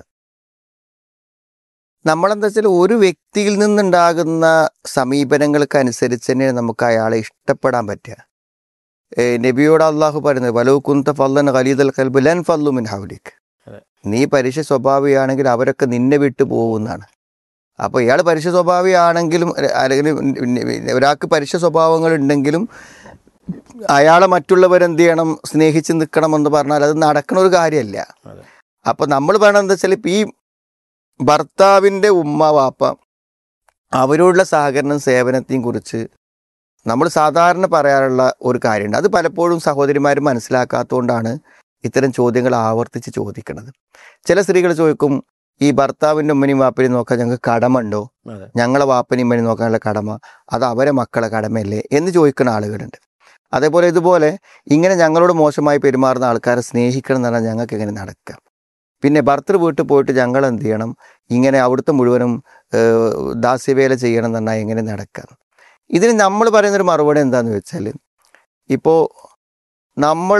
G: നമ്മളെന്താ വെച്ചാൽ ഒരു വ്യക്തിയിൽ നിന്നുണ്ടാകുന്ന സമീപനങ്ങൾക്ക് അനുസരിച്ച് തന്നെ നമുക്ക് അയാളെ ഇഷ്ടപ്പെടാൻ പറ്റുക ഏ, നബിയോട് അള്ളാഹു പറയുന്നത് വലോ കുന്ത ഫല്ലൻ ഖലീദൽ കൽബ് ലൻ ഫല്ലു മിൻ ഹൗലിക്
F: അതെ.
G: നീ പരുഷ സ്വഭാവിയാണെങ്കിൽ അവരൊക്കെ നിന്നെ വിട്ടു പോകുന്നതാണ് അപ്പോൾ ഇയാൾ പരുഷ സ്വഭാവിയാണെങ്കിലും അല്ല- അല്ലെങ്കിൽ ഒരാൾക്ക് പരുഷ സ്വഭാവങ്ങൾ ഉണ്ടെങ്കിലും അയാളെ മറ്റുള്ളവരെന്ത് ചെയ്യണം സ്നേഹിച്ച് നിൽക്കണമെന്ന് പറഞ്ഞാൽ അത് നടക്കുന്ന ഒരു കാര്യമല്ല
F: അതെ.
G: അപ്പൊ നമ്മൾ വേണം എന്താ വെച്ചാൽ ഇപ്പം ഈ ഭർത്താവിൻ്റെ ഉമ്മ വാപ്പ അവരോടുള്ള സഹകരണം സേവനത്തെയും കുറിച്ച് നമ്മൾ സാധാരണ പറയാറുള്ള ഒരു കാര്യമുണ്ട് അത് പലപ്പോഴും സഹോദരിമാർ മനസ്സിലാക്കാത്തതുകൊണ്ടാണ് ഇത്തരം ചോദ്യങ്ങൾ ആവർത്തിച്ച് ചോദിക്കുന്നത് ചില സ്ത്രീകൾ ചോദിക്കും ഈ ഭർത്താവിൻ്റെ ഉമ്മനെയും വാപ്പനെയും നോക്കാൻ ഞങ്ങൾക്ക് കടമുണ്ടോ
F: അതെ
G: ഞങ്ങളെ വാപ്പനെയും ഉമ്മനെയും നോക്കാനുള്ള കടമ അത് അവരെ മക്കളെ കടമയല്ലേ എന്ന് ചോദിക്കുന്ന ആളുകളുണ്ട് അതേപോലെ ഇതുപോലെ ഇങ്ങനെ ഞങ്ങളോട് മോശമായി പെരുമാറുന്ന ആൾക്കാരെ സ്നേഹിക്കണം എന്ന് പറഞ്ഞാൽ ഞങ്ങൾക്ക് എങ്ങനെ നടക്കാം പിന്നെ ഭർത്തൃ വീട്ടിൽ പോയിട്ട് ഞങ്ങൾ എന്ത് ചെയ്യണം ഇങ്ങനെ അവിടുത്തെ മുഴുവനും ഏഹ്, ദാസ്യവേല ചെയ്യണം എന്ന് പറഞ്ഞാൽ എങ്ങനെ നടക്കാം ഇതിന് നമ്മൾ പറയുന്നൊരു മറുപടി എന്താന്ന് വെച്ചാൽ ഇപ്പോൾ നമ്മൾ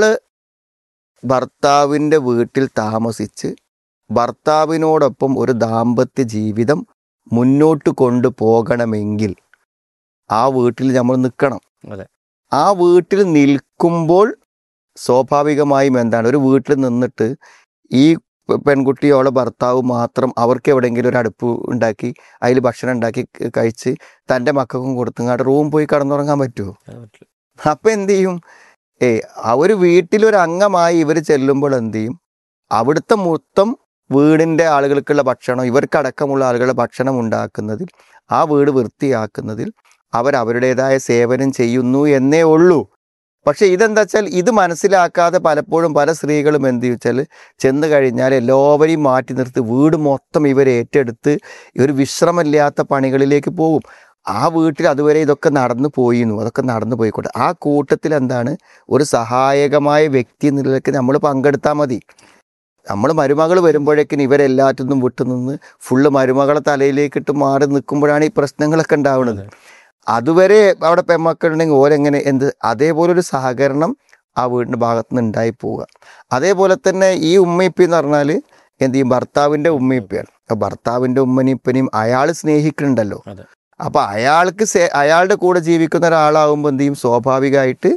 G: ഭർത്താവിൻ്റെ വീട്ടിൽ താമസിച്ച് ഭർത്താവിനോടൊപ്പം ഒരു ദാമ്പത്യ ജീവിതം മുന്നോട്ട് കൊണ്ടുപോകണമെങ്കിൽ ആ വീട്ടിൽ നമ്മൾ നിൽക്കണം
F: അതെ.
G: ആ വീട്ടിൽ നിൽക്കുമ്പോൾ സ്വാഭാവികമായും എന്താണ് ഒരു വീട്ടിൽ നിന്നിട്ട് ഈ പെ- പെൺകുട്ടിയോളെ ഭർത്താവ് മാത്രം അവർക്ക് എവിടെയെങ്കിലും ഒരു അടുപ്പ് ഉണ്ടാക്കി അതിൽ ഭക്ഷണം ഉണ്ടാക്കി ക- കഴിച്ച് തൻ്റെ മക്കൾക്കും കൊടുത്തങ്ങാട്ട് റൂം പോയി കടന്നുറങ്ങാൻ പറ്റുമോ
F: അത് പറ്റില്ല.
G: അപ്പം എന്ത് ചെയ്യും ഏ അവർ വീട്ടിലൊരു അംഗമായി ഇവർ ചെല്ലുമ്പോൾ എന്ത് ചെയ്യും അവിടുത്തെ മൊത്തം വീടിൻ്റെ ആളുകൾക്കുള്ള ഭക്ഷണം ഇവർക്കടക്കമുള്ള ആളുകളുടെ ഭക്ഷണം ഉണ്ടാക്കുന്നതിൽ ആ വീട് വൃത്തിയാക്കുന്നതിൽ അവരവരുടേതായ സേവനം ചെയ്യുന്നു എന്നേ ഉള്ളൂ പക്ഷെ ഇതെന്താ വെച്ചാൽ ഇത് മനസ്സിലാക്കാതെ പലപ്പോഴും പല സ്ത്രീകളും എന്ത് വെച്ചാൽ ചെന്ന് കഴിഞ്ഞാൽ എല്ലാവരെയും മാറ്റി നിർത്തി വീട് മൊത്തം ഇവർ ഏറ്റെടുത്ത് ഒരു വിശ്രമമില്ലാത്ത പണികളിലേക്ക് പോകും ആ വീട്ടിൽ അതുവരെ ഇതൊക്കെ നടന്നു പോയിരുന്നു അതൊക്കെ നടന്നു പോയിക്കോട്ടെ ആ കൂട്ടത്തിൽ എന്താണ് ഒരു സഹായകമായ വ്യക്തി എന്നുള്ളതൊക്കെ നമ്മൾ പങ്കെടുത്താൽ മതി നമ്മൾ മരുമകൾ വരുമ്പോഴേക്കും ഇവരെല്ലാറ്റിനും വിട്ടുനിന്ന് ഫുള്ള് മരുമകളെ തലയിലേക്ക് ഇട്ട് മാറി നിൽക്കുമ്പോഴാണ് ഈ പ്രശ്നങ്ങളൊക്കെ ഉണ്ടാവുന്നത് അതുവരെ അവിടെ പെമ്മക്കളുണ്ടെങ്കിൽ ഓരെങ്ങനെ എന്ത് അതേപോലെ ഒരു സഹകരണം ആ വീടിൻ്റെ ഭാഗത്ത് നിന്ന് ഉണ്ടായി പോവുക അതേപോലെ തന്നെ ഈ ഉമ്മയിപ്പി എന്ന് പറഞ്ഞാൽ എന്ത് ചെയ്യും ഭർത്താവിൻ്റെ ഉമ്മയിപ്പയാണ് അപ്പോൾ ഭർത്താവിൻ്റെ ഉമ്മനെയും ഇപ്പനെയും അയാൾ സ്നേഹിക്കുന്നുണ്ടല്ലോ
F: അതെ.
G: അപ്പോൾ അയാൾക്ക് സേ- അയാളുടെ കൂടെ ജീവിക്കുന്ന ഒരാളാവുമ്പോൾ എന്ത് ചെയ്യും സ്വാഭാവികമായിട്ട്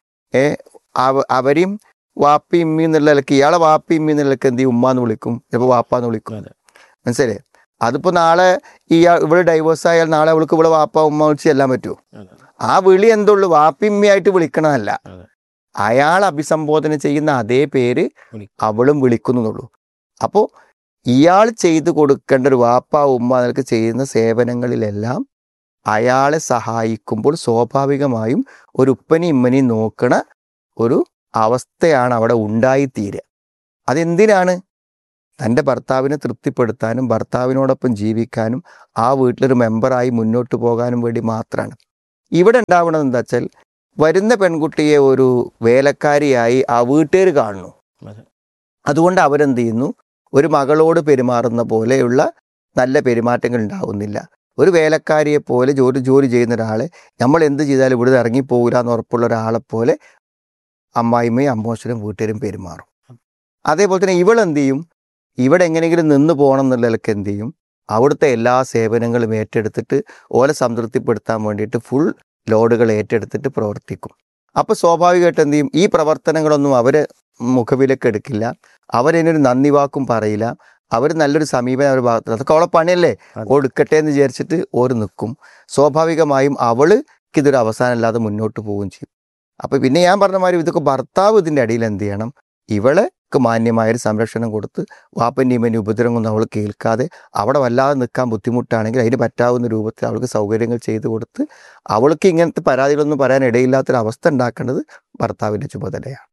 G: ഏ അവ- അവരെയും വാപ്പി ഇമ്മി എന്നുള്ള നിലക്ക് ഇയാളെ വാപ്പി ഇമ്മി എന്നുള്ള നിലക്ക് എന്ത് ചെയ്യും ഉമ്മാന്ന് വിളിക്കും ചിലപ്പോൾ വാപ്പാന്ന് വിളിക്കും
F: അതെ.
G: മനസ്സിലായേ അതിപ്പോൾ നാളെ ഈ ഇവള് ഡൈവേഴ്സ് ആയാൽ നാളെ അവൾക്ക് ഇവിടെ വാപ്പ ഉമ്മ വിളിച്ച് ചെല്ലാൻ പറ്റുമോ
F: അതെ.
G: ആ വിളി എന്തുള്ളൂ വാപ്പിമ്മയായിട്ട് വിളിക്കണമല്ല
F: അതെ.
G: അയാൾ അഭിസംബോധന ചെയ്യുന്ന അതേ പേര്
F: വിളിക്കും.
G: അവളും വിളിക്കുന്നുള്ളൂ അപ്പോൾ ഇയാൾ ചെയ്തു കൊടുക്കേണ്ട ഒരു വാപ്പ ഉമ്മ നിനക്ക് ചെയ്യുന്ന സേവനങ്ങളിലെല്ലാം അയാളെ സഹായിക്കുമ്പോൾ സ്വാഭാവികമായും ഒരു ഉപ്പനെയും ഇമ്മനെയും നോക്കണ ഒരു അവസ്ഥയാണ് അവിടെ ഉണ്ടായിത്തീരുക അതെന്തിനാണ് തൻ്റെ ഭർത്താവിനെ തൃപ്തിപ്പെടുത്താനും ഭർത്താവിനോടൊപ്പം ജീവിക്കാനും ആ വീട്ടിലൊരു മെമ്പറായി മുന്നോട്ട് പോകാനും വേണ്ടി മാത്രമാണ് ഇവിടെ ഉണ്ടാവുന്നത് എന്താ വെച്ചാൽ വരുന്ന പെൺകുട്ടിയെ ഒരു വേലക്കാരിയായി ആ വീട്ടുകാർ കാണുന്നു
F: അതെ.
G: അതുകൊണ്ട് അവരെന്ത് ചെയ്യുന്നു ഒരു മകളോട് പെരുമാറുന്ന പോലെയുള്ള നല്ല പെരുമാറ്റങ്ങൾ ഉണ്ടാവുന്നില്ല ഒരു വേലക്കാരിയെ പോലെ ജോലി ജോലി ചെയ്യുന്ന ഒരാളെ നമ്മൾ എന്ത് ചെയ്താലും ഇവിടുന്ന് ഇറങ്ങിപ്പോകില്ല എന്ന് ഉറപ്പുള്ള ഒരാളെ പോലെ അമ്മായിമ്മയും അമ്മോശനും വീട്ടുകാരും പെരുമാറും അതേപോലെ തന്നെ ഇവളെന്ത് ചെയ്യും ഇവിടെ എങ്ങനെയെങ്കിലും നിന്ന് പോകണം എന്നുള്ളതൊക്കെ എന്ത് ചെയ്യും അവിടുത്തെ എല്ലാ സേവനങ്ങളും ഏറ്റെടുത്തിട്ട് ഓലെ സംതൃപ്തിപ്പെടുത്താൻ വേണ്ടിയിട്ട് ഫുൾ ലോഡുകൾ ഏറ്റെടുത്തിട്ട് പ്രവർത്തിക്കും അപ്പോൾ സ്വാഭാവികമായിട്ട് എന്ത് ചെയ്യും ഈ പ്രവർത്തനങ്ങളൊന്നും അവർ മുഖവിലേക്ക് എടുക്കില്ല അവരതിനൊരു നന്ദി വാക്കും പറയില്ല അവർ നല്ലൊരു സമീപനം അവർ ഭാഗത്ത് അതൊക്കെ അവളെ പണിയല്ലേ
F: അതെ.
G: കൊടുക്കട്ടെ എന്ന് വിചാരിച്ചിട്ട് ഓര് നിൽക്കും സ്വാഭാവികമായും അവൾക്ക് ഇതൊരു അവസാനമല്ലാതെ മുന്നോട്ട് പോവുകയും ചെയ്യും അപ്പോൾ പിന്നെ ഞാൻ പറഞ്ഞ മാതിരി ഇതൊക്കെ ഭർത്താവ് ഇതിൻ്റെ അടിയിൽ എന്ത് ചെയ്യണം ഇവൾക്ക് മാന്യമായൊരു സംരക്ഷണം കൊടുത്ത് വാപ്പൻ്റെ ഇമ്മൻ്റെ ഉപദ്രവമൊന്നും അവൾ കേൾക്കാതെ അവിടെ വല്ലാതെ നിൽക്കാൻ ബുദ്ധിമുട്ടാണെങ്കിൽ അതിന് പറ്റാവുന്ന രൂപത്തിൽ അവൾക്ക് സൗകര്യങ്ങൾ ചെയ്തു കൊടുത്ത് അവൾക്ക് ഇങ്ങനത്തെ പരാതികളൊന്നും പറയാൻ ഇടയില്ലാത്തൊരവസ്ഥ ഉണ്ടാക്കേണ്ടത് ഭർത്താവിൻ്റെ ചുമതലയാണ്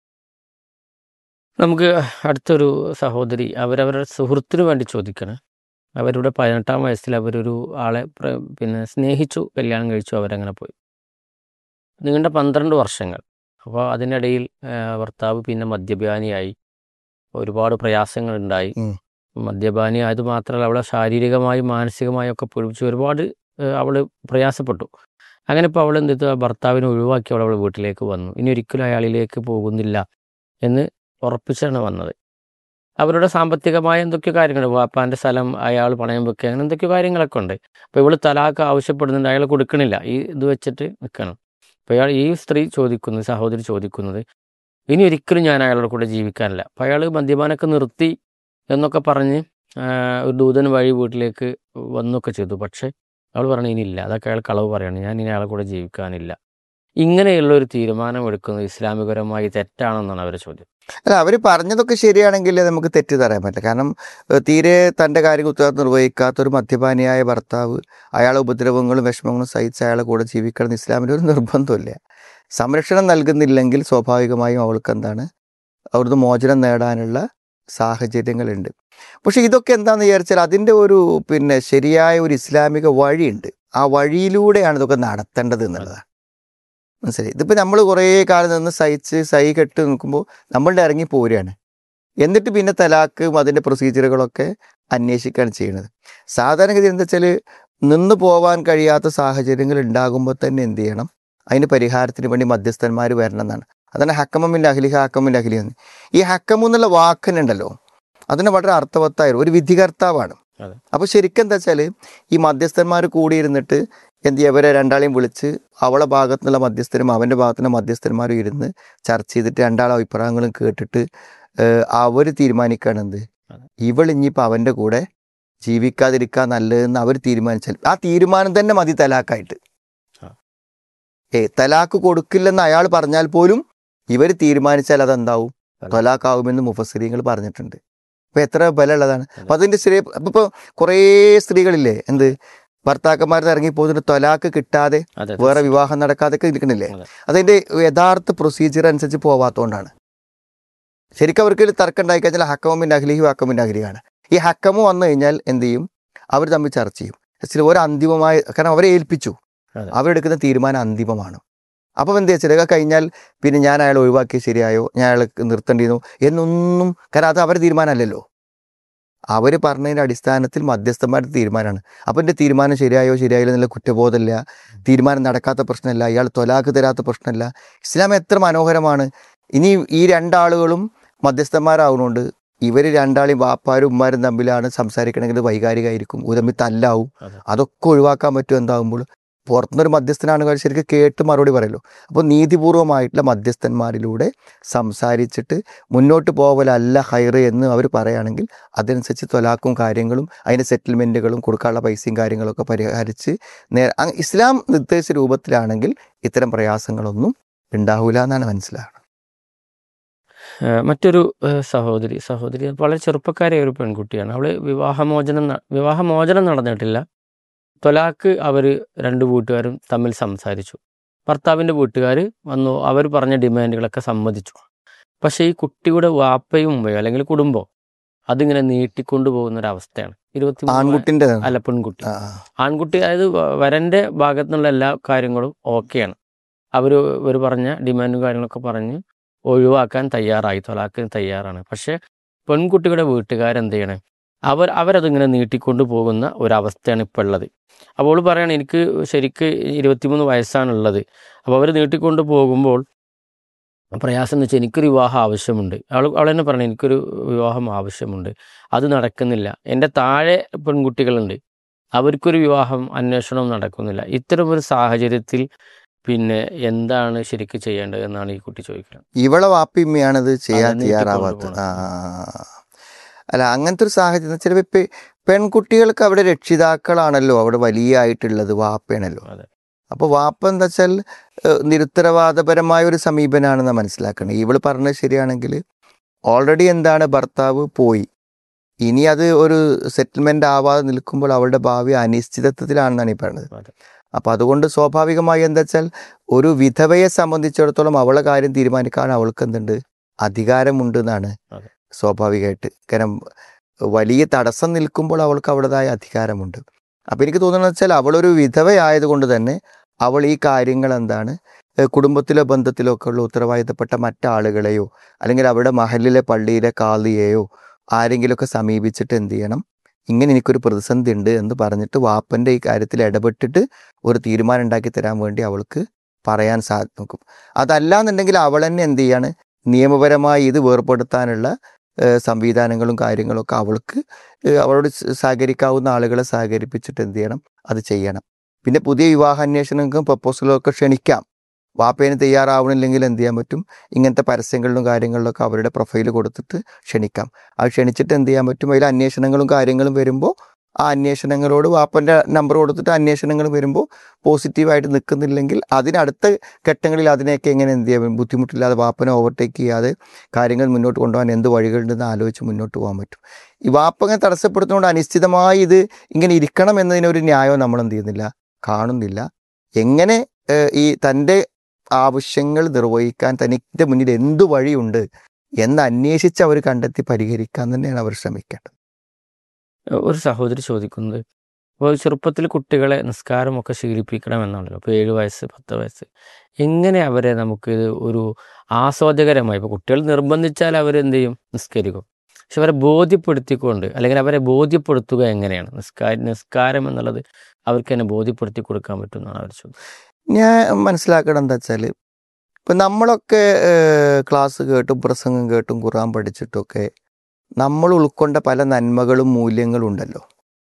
F: നമുക്ക് അടുത്തൊരു സഹോദരി അവരവരുടെ സുഹൃത്തിനു വേണ്ടി ചോദിക്കണം അവരുടെ പതിനെട്ടാം വയസ്സിൽ അവരൊരു ആളെ പ്ര- പിന്നെ സ്നേഹിച്ചു കല്യാണം കഴിച്ചു അവരങ്ങനെ പോയി നീണ്ട പന്ത്രണ്ട് വർഷങ്ങൾ അപ്പോൾ അതിനിടയിൽ ആ, ഭർത്താവ് പിന്നെ മദ്യപാനിയായി ഒരുപാട് പ്രയാസങ്ങളുണ്ടായി
G: ഉം.
F: മദ്യപാനി അത് മാത്രമല്ല അവളെ ശാരീരികമായും മാനസികമായും ഒക്കെ പൊഴിച്ച് ഒരുപാട് അവൾ പ്രയാസപ്പെട്ടു അങ്ങനെ ഇപ്പോൾ അവൾ എന്ത് ചെയ്തു? ആ ഭർത്താവിനെ ഒഴിവാക്കി അവൾ അവളെ വീട്ടിലേക്ക് വന്നു ഇനി ഒരിക്കലും അയാളിലേക്ക് പോകുന്നില്ല എന്ന് ഉറപ്പിച്ചാണ് വന്നത് അവരുടെ സാമ്പത്തികമായ എന്തൊക്കെയോ കാര്യങ്ങളുണ്ട് വാപ്പാൻ്റെ സ്ഥലം അയാൾ പണയം വെക്കുക അങ്ങനെ എന്തൊക്കെയോ കാര്യങ്ങളൊക്കെ ഉണ്ട് അപ്പോൾ ഇവള് തലാക്ക് ആവശ്യപ്പെടുന്നുണ്ട് അയാൾ കൊടുക്കണില്ല ഈ ഇത് വെച്ചിട്ട് നിൽക്കണം അപ്പോൾ അയാൾ ഈ സ്ത്രീ ചോദിക്കുന്നത് സഹോദരി ചോദിക്കുന്നത് ഇനി ഒരിക്കലും ഞാൻ അയാളുടെ കൂടെ ജീവിക്കാനില്ല അപ്പോൾ അയാൾ മദ്യപാനമൊക്കെ നിർത്തി എന്നൊക്കെ പറഞ്ഞ് ആ, ഒരു ദൂതൻ വഴി വീട്ടിലേക്ക് വന്നൊക്കെ ചെയ്തു പക്ഷേ അവൾ പറഞ്ഞു ഇനിയില്ല അതൊക്കെ അയാൾ കളവ് പറയാണ് ഞാൻ ഇനി അയാളെ കൂടെ ജീവിക്കാനില്ല ഇങ്ങനെയുള്ള ഒരു തീരുമാനം എടുക്കുന്നത് ഇസ്ലാമികപരമായി തെറ്റാണെന്നാണ് അവരുടെ ചോദ്യം
G: അല്ല അവർ പറഞ്ഞതൊക്കെ ശരിയാണെങ്കിൽ നമുക്ക് തെറ്റ് തരാൻ പറ്റില്ല കാരണം ഏഹ്, തീരെ തൻ്റെ കാര്യങ്ങൾ ഉത്തരവാദിത്വം നിർവഹിക്കാത്ത ഒരു മദ്യപാനിയായ ഭർത്താവ് അയാളെ ഉപദ്രവങ്ങളും വിഷമങ്ങളും സഹിച്ച് അയാളെ കൂടെ ജീവിക്കണം എന്ന് ഇസ്ലാമിൽ ഒരു നിർബന്ധമില്ല സംരക്ഷണം നൽകുന്നില്ലെങ്കിൽ സ്വാഭാവികമായും അവൾക്ക് എന്താണ് അവിടുന്ന് മോചനം നേടാനുള്ള സാഹചര്യങ്ങളുണ്ട് പക്ഷെ ഇതൊക്കെ എന്താണെന്ന് വിചാരിച്ചാൽ അതിൻ്റെ ഒരു പിന്നെ ശരിയായ ഒരു ഇസ്ലാമിക വഴിയുണ്ട് ആ വഴിയിലൂടെയാണ് ഇതൊക്കെ നടത്തേണ്ടത് എന്നുള്ളതാണ് മനസ്സിലായി ഇതിപ്പോൾ നമ്മൾ കുറേ കാലം നിന്ന് സഹിച്ച് സൈ കെട്ട് നിൽക്കുമ്പോൾ നമ്മളുടെ ഇറങ്ങി പോരുകയാണ് എന്നിട്ട് പിന്നെ തലാക്കും അതിൻ്റെ പ്രൊസീജിയറുകളൊക്കെ അന്വേഷിക്കുകയാണ് ചെയ്യുന്നത് സാധാരണഗതി എന്താ വെച്ചാൽ നിന്ന് പോവാൻ കഴിയാത്ത സാഹചര്യങ്ങൾ ഉണ്ടാകുമ്പോൾ തന്നെ എന്ത് ചെയ്യണം അതിന് പരിഹാരത്തിന് വേണ്ടി മധ്യസ്ഥന്മാർ വരണം എന്നാണ് അതാണ് ഹക്കമിൻ്റെ അഖിലി ഹക്കമിൻ്റെ അഖിലി എന്ന് ഈ ഹക്കമു എന്നുള്ള വാക്കനുണ്ടല്ലോ അതിന് വളരെ അർത്ഥവത്തായ ഒരു വിധികർത്താവാണ്
F: അതെ.
G: അപ്പോൾ ശരിക്കും എന്താ വെച്ചാൽ ഈ മധ്യസ്ഥന്മാർ കൂടിയിരുന്നിട്ട് എന്ത് ചെയ്യുക ഇവരെ രണ്ടാളെയും വിളിച്ച് അവളെ ഭാഗത്തു നിന്നുള്ള മധ്യസ്ഥരും അവൻ്റെ ഭാഗത്തു നിന്ന് മധ്യസ്ഥന്മാരും ഇരുന്ന് ചർച്ച ചെയ്തിട്ട് രണ്ടാളെ അഭിപ്രായങ്ങളും കേട്ടിട്ട് അവർ തീരുമാനിക്കുകയാണ് എന്ത്
F: അതെ.
G: ഇവൾ ഇനിയിപ്പോൾ അവൻ്റെ കൂടെ ജീവിക്കാതിരിക്കാൻ നല്ലതെന്ന് അവർ തീരുമാനിച്ചാൽ ആ തീരുമാനം തന്നെ മതി തലാക്കായിട്ട്
F: ആ.
G: ഏ തലാക്ക് കൊടുക്കില്ലെന്ന് അയാൾ പറഞ്ഞാൽ പോലും ഇവർ തീരുമാനിച്ചാൽ അതെന്താവും
F: അതെ.
G: തലാക്കാവുമെന്ന് മുഫസ്സിരിങ്ങൾ പറഞ്ഞിട്ടുണ്ട് അപ്പൊ എത്ര ബലമുള്ളതാണ്
F: അതെ.
G: അപ്പൊ അതിന്റെ സ്ത്രീ അപ്പൊ ഇപ്പൊ കുറേ സ്ത്രീകളില്ലേ എന്ത് ഭർത്താക്കന്മാരുടെ ഇറങ്ങി പോകുന്നിട്ട് തൊലാക്ക് കിട്ടാതെ
F: അതെ
G: വേറെ വിവാഹം നടക്കാതൊക്കെ ഇരിക്കണില്ലേ
F: അതെ.
G: അതിന്റെ യഥാർത്ഥ പ്രൊസീജിയർ അനുസരിച്ച് പോവാത്തതുകൊണ്ടാണ് ശരിക്കും അവർക്ക് ഒരു തർക്കം ഉണ്ടായി കഴിഞ്ഞാൽ ഹക്കമിൻ്റെ അഖിലിഹി ഹക്കമിൻ്റെ അഖിലിയാണ് ഈ ഹക്കമ് വന്നു കഴിഞ്ഞാൽ എന്ത് ചെയ്യും അവർ തമ്മിൽ ചർച്ച ചെയ്യും ചില ഒരു അന്തിമമായ കാരണം അവരെ ഏൽപ്പിച്ചു
F: അതെ.
G: അവരെടുക്കുന്ന തീരുമാനം അന്തിമമാണ് അപ്പം എന്ത് വെച്ചാൽ കഴിഞ്ഞാൽ പിന്നെ ഞാൻ അയാളെ ഒഴിവാക്കി ശരിയായോ ഞാൻ അയാളെ നിർത്തേണ്ടിയിരുന്നു എന്നൊന്നും കാരണം അത് അവരുടെ തീരുമാനമല്ലല്ലോ അവർ പറഞ്ഞതിൻ്റെ അടിസ്ഥാനത്തിൽ മധ്യസ്ഥന്മാരുടെ തീരുമാനമാണ് അപ്പം എൻ്റെ തീരുമാനം ശരിയായോ ശരിയായില്ല എന്നുള്ള കുറ്റബോധമില്ല തീരുമാനം നടക്കാത്ത പ്രശ്നമല്ല ഇയാൾ തൊലാക്ക് തരാത്ത പ്രശ്നമല്ല ഇസ്ലാം എത്ര മനോഹരമാണ് ഇനി ഈ രണ്ടാളുകളും മധ്യസ്ഥന്മാരാവുന്നതുകൊണ്ട് ഇവർ രണ്ടാളെയും വാപ്പാരും ഉമ്മാരും തമ്മിലാണ് സംസാരിക്കണമെങ്കിൽ വൈകാരികമായിരിക്കും ഇത് തമ്മിൽ തല്ലാവും
F: അതെ.
G: അതൊക്കെ ഒഴിവാക്കാൻ പറ്റും എന്താകുമ്പോൾ പുറത്തുനിന്നൊരു മധ്യസ്ഥനാണ് കാര്യം ശരിക്കും കേട്ട് മറുപടി പറയല്ലോ അപ്പോൾ നീതിപൂർവമായിട്ടുള്ള മധ്യസ്ഥന്മാരിലൂടെ സംസാരിച്ചിട്ട് മുന്നോട്ട് പോകലല്ല ഹൈറ് എന്ന് അവർ പറയുകയാണെങ്കിൽ അതനുസരിച്ച് തൊലാക്കും കാര്യങ്ങളും അതിൻ്റെ സെറ്റിൽമെൻറ്റുകളും കൊടുക്കാനുള്ള പൈസയും കാര്യങ്ങളൊക്കെ പരിഹരിച്ച് നേ അങ് ഇസ്ലാം നിർദ്ദേശിച്ച രൂപത്തിലാണെങ്കിൽ ഇത്തരം പ്രയാസങ്ങളൊന്നും ഉണ്ടാവില്ല എന്നാണ് മനസ്സിലാകുന്നത്
F: ഏഹ് മറ്റൊരു ഏഹ് സഹോദരി സഹോദരി വളരെ ചെറുപ്പക്കാരിയായ ഒരു പെൺകുട്ടിയാണ് അവള് വിവാഹമോചനം ന- വിവാഹമോചനം നടന്നിട്ടില്ല തൊലാക്ക് അവർ രണ്ട് വീട്ടുകാരും തമ്മിൽ സംസാരിച്ചു ഭർത്താവിൻ്റെ വീട്ടുകാർ വന്നു അവർ പറഞ്ഞ ഡിമാൻഡുകളൊക്കെ സമ്മതിച്ചു പക്ഷേ ഈ കുട്ടിയുടെ വാപ്പയും ഉമ്മയോ അല്ലെങ്കിൽ കുടുംബം അതിങ്ങനെ നീട്ടിക്കൊണ്ടു പോകുന്ന ഒരു അവസ്ഥയാണ് ഇരുപത്തി
G: ആൺകുട്ടിൻ്റെ
F: അല്ല പെൺകുട്ടി
G: ആ,
F: ആൺകുട്ടി അതായത് വ- വരന്റെ ഭാഗത്തു നിന്നുള്ള എല്ലാ കാര്യങ്ങളും ഓക്കെയാണ് അവർ ഇവർ പറഞ്ഞ ഡിമാൻഡും കാര്യങ്ങളൊക്കെ പറഞ്ഞ് ഒഴിവാക്കാൻ തയ്യാറായി തൊലാക്കിന് തയ്യാറാണ് പക്ഷേ പെൺകുട്ടികളുടെ വീട്ടുകാരെന്ത് ചെയ്യണേ അവർ അവരതിങ്ങനെ നീട്ടിക്കൊണ്ട് പോകുന്ന ഒരവസ്ഥയാണ് ഇപ്പോൾ ഉള്ളത് അപ്പോൾ അവൾ പറയണം എനിക്ക് ശരിക്ക് ഇരുപത്തിമൂന്ന് വയസ്സാണുള്ളത് അപ്പോൾ അവർ നീട്ടിക്കൊണ്ട് പോകുമ്പോൾ പ്രയാസം എന്ന് വെച്ചാൽ എനിക്കൊരു വിവാഹം ആവശ്യമുണ്ട് അവൾ അവൾ തന്നെ പറഞ്ഞു എനിക്കൊരു വിവാഹം ആവശ്യമുണ്ട് അത് നടക്കുന്നില്ല എൻ്റെ താഴെ പെൺകുട്ടികളുണ്ട് അവർക്കൊരു വിവാഹം അന്വേഷണം നടക്കുന്നില്ല ഇത്തരമൊരു സാഹചര്യത്തിൽ പിന്നെ എന്താണ് ശരിക്ക് ചെയ്യേണ്ടത് എന്നാണ് ഈ കുട്ടി ചോദിക്കുന്നത്
G: ഇവളെ വാപ്പിമ്മയാണിത് ചെയ്യാൻ
F: അതെ,
G: തയ്യാറാവാത്തത്
F: നീട്ടിക്കൊണ്ടുപോകണം.
G: ആ അല്ല അങ്ങനത്തെ ഒരു സാഹചര്യം ചിലപ്പോൾ ഇപ്പം പെൺകുട്ടികൾക്ക് അവിടെ രക്ഷിതാക്കളാണല്ലോ അവിടെ വലിയ ആയിട്ടുള്ളത് വാപ്പയാണല്ലോ
F: അതെ.
G: അപ്പോൾ വാപ്പ എന്താ വെച്ചാൽ ഏഹ്, നിരുത്തരവാദപരമായ ഒരു സമീപനാണെന്ന് മനസ്സിലാക്കണം ഇവള് പറഞ്ഞത് ശരിയാണെങ്കിൽ ഓൾറെഡി എന്താണ് ഭർത്താവ് പോയി ഇനി അത് ഒരു സെറ്റിൽമെന്റ് ആവാതെ നിൽക്കുമ്പോൾ അവളുടെ ഭാവി അനിശ്ചിതത്വത്തിലാണെന്നാണ് ഈ പറയുന്നത്
F: അതെ.
G: അപ്പൊ അതുകൊണ്ട് സ്വാഭാവികമായി എന്താ വെച്ചാൽ ഒരു വിധവയെ സംബന്ധിച്ചിടത്തോളം അവളെ കാര്യം തീരുമാനിക്കാൻ അവൾക്ക് എന്തുണ്ട് അധികാരമുണ്ട് എന്നാണ്
F: അതെ.
G: സ്വാഭാവികമായിട്ട് കാരണം വലിയ തടസ്സം നിൽക്കുമ്പോൾ അവൾക്ക് അവളുടേതായ അധികാരമുണ്ട് അപ്പൊ എനിക്ക് തോന്നുന്നത് വെച്ചാൽ അവളൊരു വിധവയായതുകൊണ്ട് തന്നെ അവൾ ഈ കാര്യങ്ങൾ എന്താണ് ഏഹ് കുടുംബത്തിലോ ബന്ധത്തിലോ ഒക്കെ ഉള്ള ഉത്തരവാദിത്തപ്പെട്ട മറ്റാളുകളെയോ അല്ലെങ്കിൽ അവിടെ മഹലിലെ പള്ളിയിലെ കാളിയെയോ ആരെങ്കിലുമൊക്കെ സമീപിച്ചിട്ട് എന്ത് ചെയ്യണം ഇങ്ങനെ എനിക്കൊരു പ്രതിസന്ധി ഉണ്ട് എന്ന് പറഞ്ഞിട്ട് വാപ്പന്റെ ഈ കാര്യത്തിൽ ഇടപെട്ടിട്ട് ഒരു തീരുമാനം ഉണ്ടാക്കി തരാൻ വേണ്ടി അവൾക്ക് പറയാൻ സാധിക്കും അതല്ല എന്നുണ്ടെങ്കിൽ അവൾ തന്നെ എന്ത് ചെയ്യാണ് നിയമപരമായി ഇത് വേർപെടുത്താനുള്ള ഏഹ് സംവിധാനങ്ങളും കാര്യങ്ങളൊക്കെ അവൾക്ക് ഏഹ് അവളോട് സ- സഹകരിക്കാവുന്ന ആളുകളെ സഹകരിപ്പിച്ചിട്ട് എന്ത് ചെയ്യണം അത് ചെയ്യണം പിന്നെ പുതിയ വിവാഹ അന്വേഷണങ്ങൾക്കും പ്രപ്പോസലുകളൊക്കെ ക്ഷണിക്കാം വാപ്പേന് തയ്യാറാവണില്ലെങ്കിൽ എന്ത് ചെയ്യാൻ പറ്റും ഇങ്ങനത്തെ പരസ്യങ്ങളിലും കാര്യങ്ങളിലൊക്കെ അവരുടെ പ്രൊഫൈൽ കൊടുത്തിട്ട് ക്ഷണിക്കാം അത് ക്ഷണിച്ചിട്ട് എന്ത് ചെയ്യാൻ പറ്റും അതിൽ അന്വേഷണങ്ങളും കാര്യങ്ങളും വരുമ്പോൾ ആ അന്വേഷണങ്ങളോട് വാപ്പൻ്റെ നമ്പർ കൊടുത്തിട്ട് അന്വേഷണങ്ങൾ വരുമ്പോൾ പോസിറ്റീവായിട്ട് നിൽക്കുന്നില്ലെങ്കിൽ അതിനടുത്ത ഘട്ടങ്ങളിൽ അതിനെയൊക്കെ എങ്ങനെ എന്ത് ചെയ്യാൻ ബുദ്ധിമുട്ടില്ലാതെ വാപ്പനെ ഓവർടേക്ക് ചെയ്യാതെ കാര്യങ്ങൾ മുന്നോട്ട് കൊണ്ടുപോകാൻ എന്ത് വഴികളുണ്ടെന്ന് ആലോചിച്ച് മുന്നോട്ട് പോകാൻ പറ്റും ഈ വാപ്പ അങ്ങനെ തടസ്സപ്പെടുത്തുന്നതുകൊണ്ട് അനിശ്ചിതമായി ഇത് ഇങ്ങനെ ഇരിക്കണം എന്നതിനൊരു ന്യായവും നമ്മൾ എന്ത് ചെയ്യുന്നില്ല കാണുന്നില്ല എങ്ങനെ ഏഹ്, ഈ തൻ്റെ ആവശ്യങ്ങൾ നിർവഹിക്കാൻ തനിക്ക് മുന്നിൽ എന്തു വഴിയുണ്ട് എന്ന് അന്വേഷിച്ച് അവർ കണ്ടെത്തി പരിഹരിക്കാൻ തന്നെയാണ് അവർ ശ്രമിക്കേണ്ടത്
F: ഒരു സഹോദരി ചോദിക്കുന്നത് ഇപ്പോൾ ചെറുപ്പത്തിൽ കുട്ടികളെ നിസ്കാരമൊക്കെ ശീലിപ്പിക്കണമെന്നാണല്ലോ ഇപ്പോൾ ഏഴ് വയസ്സ് പത്ത് വയസ്സ് എങ്ങനെ അവരെ നമുക്ക് ഇത് ഒരു ആസ്വാദകരമായി ഇപ്പോൾ കുട്ടികൾ നിർബന്ധിച്ചാൽ അവരെന്ത് ചെയ്യും നിസ്കരിക്കും പക്ഷെ അവരെ ബോധ്യപ്പെടുത്തിക്കൊണ്ട് അല്ലെങ്കിൽ അവരെ ബോധ്യപ്പെടുത്തുക എങ്ങനെയാണ് നിസ്കാര നിസ്കാരം എന്നുള്ളത് അവർക്ക് തന്നെ ബോധ്യപ്പെടുത്തി കൊടുക്കാൻ പറ്റുമെന്നാണ് അവർ ചോദിച്ചത്
G: ഞാൻ മനസ്സിലാക്കണം എന്താ വെച്ചാൽ ഇപ്പം നമ്മളൊക്കെ ഏഹ്, ക്ലാസ് കേട്ടും പ്രസംഗം കേട്ടും ഖുറാൻ പഠിച്ചിട്ടൊക്കെ നമ്മൾ ഉൾക്കൊണ്ട പല നന്മകളും മൂല്യങ്ങളും ഉണ്ടല്ലോ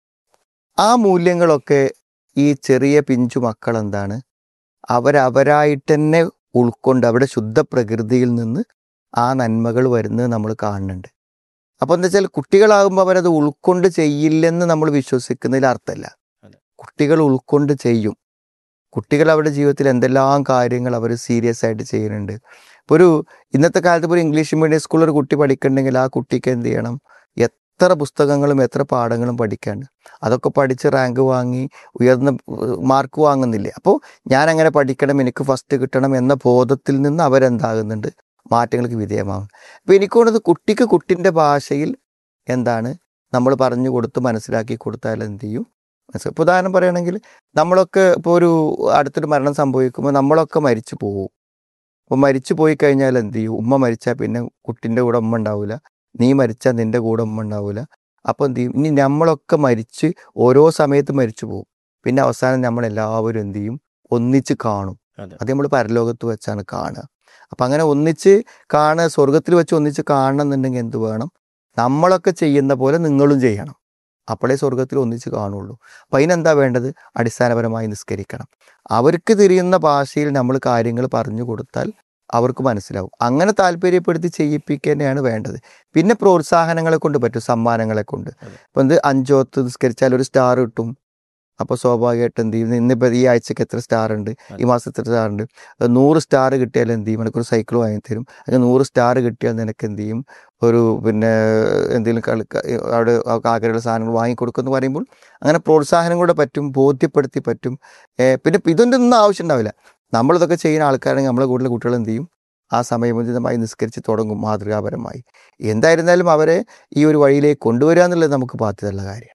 G: ആ മൂല്യങ്ങളൊക്കെ ഈ ചെറിയ പിഞ്ചു മക്കൾ എന്താണ് അവരവരായിട്ട് തന്നെ ഉൾക്കൊണ്ട് അവിടെ ശുദ്ധ പ്രകൃതിയിൽ നിന്ന് ആ നന്മകൾ വരുന്നത് നമ്മൾ കാണുന്നുണ്ട് അപ്പോൾ എന്താ വെച്ചാൽ കുട്ടികളാകുമ്പോൾ അവരത് ഉൾക്കൊണ്ട് ചെയ്യില്ലെന്ന് നമ്മൾ വിശ്വസിക്കുന്നതിൽ അർത്ഥമല്ല
F: അതെ.
G: കുട്ടികൾ ഉൾക്കൊണ്ട് ചെയ്യും കുട്ടികൾ അവരുടെ ജീവിതത്തിൽ എന്തെല്ലാം കാര്യങ്ങൾ അവർ സീരിയസ് ആയിട്ട് ചെയ്യുന്നുണ്ട് ഇപ്പോൾ ഒരു ഇന്നത്തെ കാലത്ത് ഇപ്പോൾ ഒരു ഇംഗ്ലീഷ് മീഡിയം സ്കൂളിൽ ഒരു കുട്ടി പഠിക്കണമെങ്കിൽ ആ കുട്ടിക്ക് എന്ത് ചെയ്യണം എത്ര പുസ്തകങ്ങളും എത്ര പാഠങ്ങളും പഠിക്കാണ്ട് അതൊക്കെ പഠിച്ച് റാങ്ക് വാങ്ങി ഉയർന്ന മാർക്ക് വാങ്ങുന്നില്ലേ അപ്പോൾ ഞാൻ അങ്ങനെ പഠിക്കണം എനിക്ക് ഫസ്റ്റ് കിട്ടണം എന്ന ബോധത്തിൽ നിന്ന് അവരെന്താകുന്നുണ്ട് മാറ്റങ്ങൾക്ക് വിധേയമാകും അപ്പോൾ എനിക്ക് തോന്നുന്നത് കുട്ടിക്ക് കുട്ടിൻ്റെ ഭാഷയിൽ എന്താണ് നമ്മൾ പറഞ്ഞു കൊടുത്ത് മനസ്സിലാക്കി കൊടുത്താൽ എന്ത് ചെയ്യും മനസ്സിലാവും ഇപ്പോൾ ഉദാഹരണം പറയുകയാണെങ്കിൽ നമ്മളൊക്കെ ഇപ്പോൾ ഒരു അടുത്തൊരു മരണം സംഭവിക്കുമ്പോൾ നമ്മളൊക്കെ മരിച്ചു പോകും അപ്പോൾ മരിച്ചു പോയി കഴിഞ്ഞാൽ എന്ത് ചെയ്യും ഉമ്മ മരിച്ചാൽ പിന്നെ കുട്ടിൻ്റെ കൂടെ ഉമ്മ ഉണ്ടാവില്ല നീ മരിച്ചാൽ നിൻ്റെ കൂടെ ഉമ്മ ഉണ്ടാവില്ല അപ്പോൾ എന്ത് ചെയ്യും ഇനി നമ്മളൊക്കെ മരിച്ച് ഓരോ സമയത്ത് മരിച്ചു പോകും പിന്നെ അവസാനം നമ്മളെല്ലാവരും എന്ത് ചെയ്യും ഒന്നിച്ച് കാണും
F: അതെ.
G: അത് നമ്മൾ പരലോകത്ത് വെച്ചാണ് കാണുക അപ്പം അങ്ങനെ ഒന്നിച്ച് കാണുക സ്വർഗത്തിൽ വെച്ച് ഒന്നിച്ച് കാണണം എന്നുണ്ടെങ്കിൽ എന്ത് വേണം നമ്മളൊക്കെ ചെയ്യുന്ന പോലെ നിങ്ങളും ചെയ്യണം അപ്പോഴേ സ്വർഗത്തിൽ ഒന്നിച്ച് കാണുള്ളൂ അപ്പം അതിനെന്താ വേണ്ടത് അടിസ്ഥാനപരമായി നിസ്കരിക്കണം അവർക്ക് തിരിയുന്ന ഭാഷയിൽ നമ്മൾ കാര്യങ്ങൾ പറഞ്ഞു കൊടുത്താൽ അവർക്ക് മനസ്സിലാവും അങ്ങനെ താല്പര്യപ്പെടുത്തി ചെയ്യിപ്പിക്കുക തന്നെയാണ് വേണ്ടത് പിന്നെ പ്രോത്സാഹനങ്ങളെ കൊണ്ട് പറ്റും സമ്മാനങ്ങളെ കൊണ്ട്
F: അതെ.
G: ഇപ്പം എന്ത് അഞ്ചോത്ത് നിസ്കരിച്ചാൽ ഒരു സ്റ്റാർ കിട്ടും അപ്പോൾ സ്വാഭാവികമായിട്ട് എന്ത് ചെയ്യും ഇന്നിപ്പോൾ ഈ ആഴ്ചക്ക് എത്ര സ്റ്റാർ ഉണ്ട് ഈ മാസം എത്ര സ്റ്റാർ ഉണ്ട് അത് നൂറ് സ്റ്റാർ കിട്ടിയാൽ എന്ത് ചെയ്യും എനിക്കൊരു സൈക്കിൾ വാങ്ങി തരും അല്ലെങ്കിൽ നൂറ് സ്റ്റാർ കിട്ടിയാൽ നിനക്ക് എന്ത് ചെയ്യും ഒരു പിന്നെ എന്തെങ്കിലും കളി അവിടെ ആഗ്രഹമുള്ള സാധനങ്ങൾ വാങ്ങിക്കൊടുക്കുമെന്ന് പറയുമ്പോൾ അങ്ങനെ പ്രോത്സാഹനം കൂടെ പറ്റും ബോധ്യപ്പെടുത്തി പറ്റും ഏ, പിന്നെ ഇതൊന്നും ഒന്നും ആവശ്യം ഉണ്ടാവില്ല നമ്മളിതൊക്കെ ചെയ്യുന്ന ആൾക്കാരാണെങ്കിൽ നമ്മളെ കൂടുതൽ കുട്ടികൾ എന്ത് ചെയ്യും ആ സമയബന്ധിതമായി നിസ്കരിച്ച് തുടങ്ങും മാതൃകാപരമായി എന്തായിരുന്നാലും അവരെ ഈ ഒരു വഴിയിലേക്ക് കൊണ്ടുവരിക എന്നുള്ളത് നമുക്ക് ബാധ്യതയുള്ള കാര്യം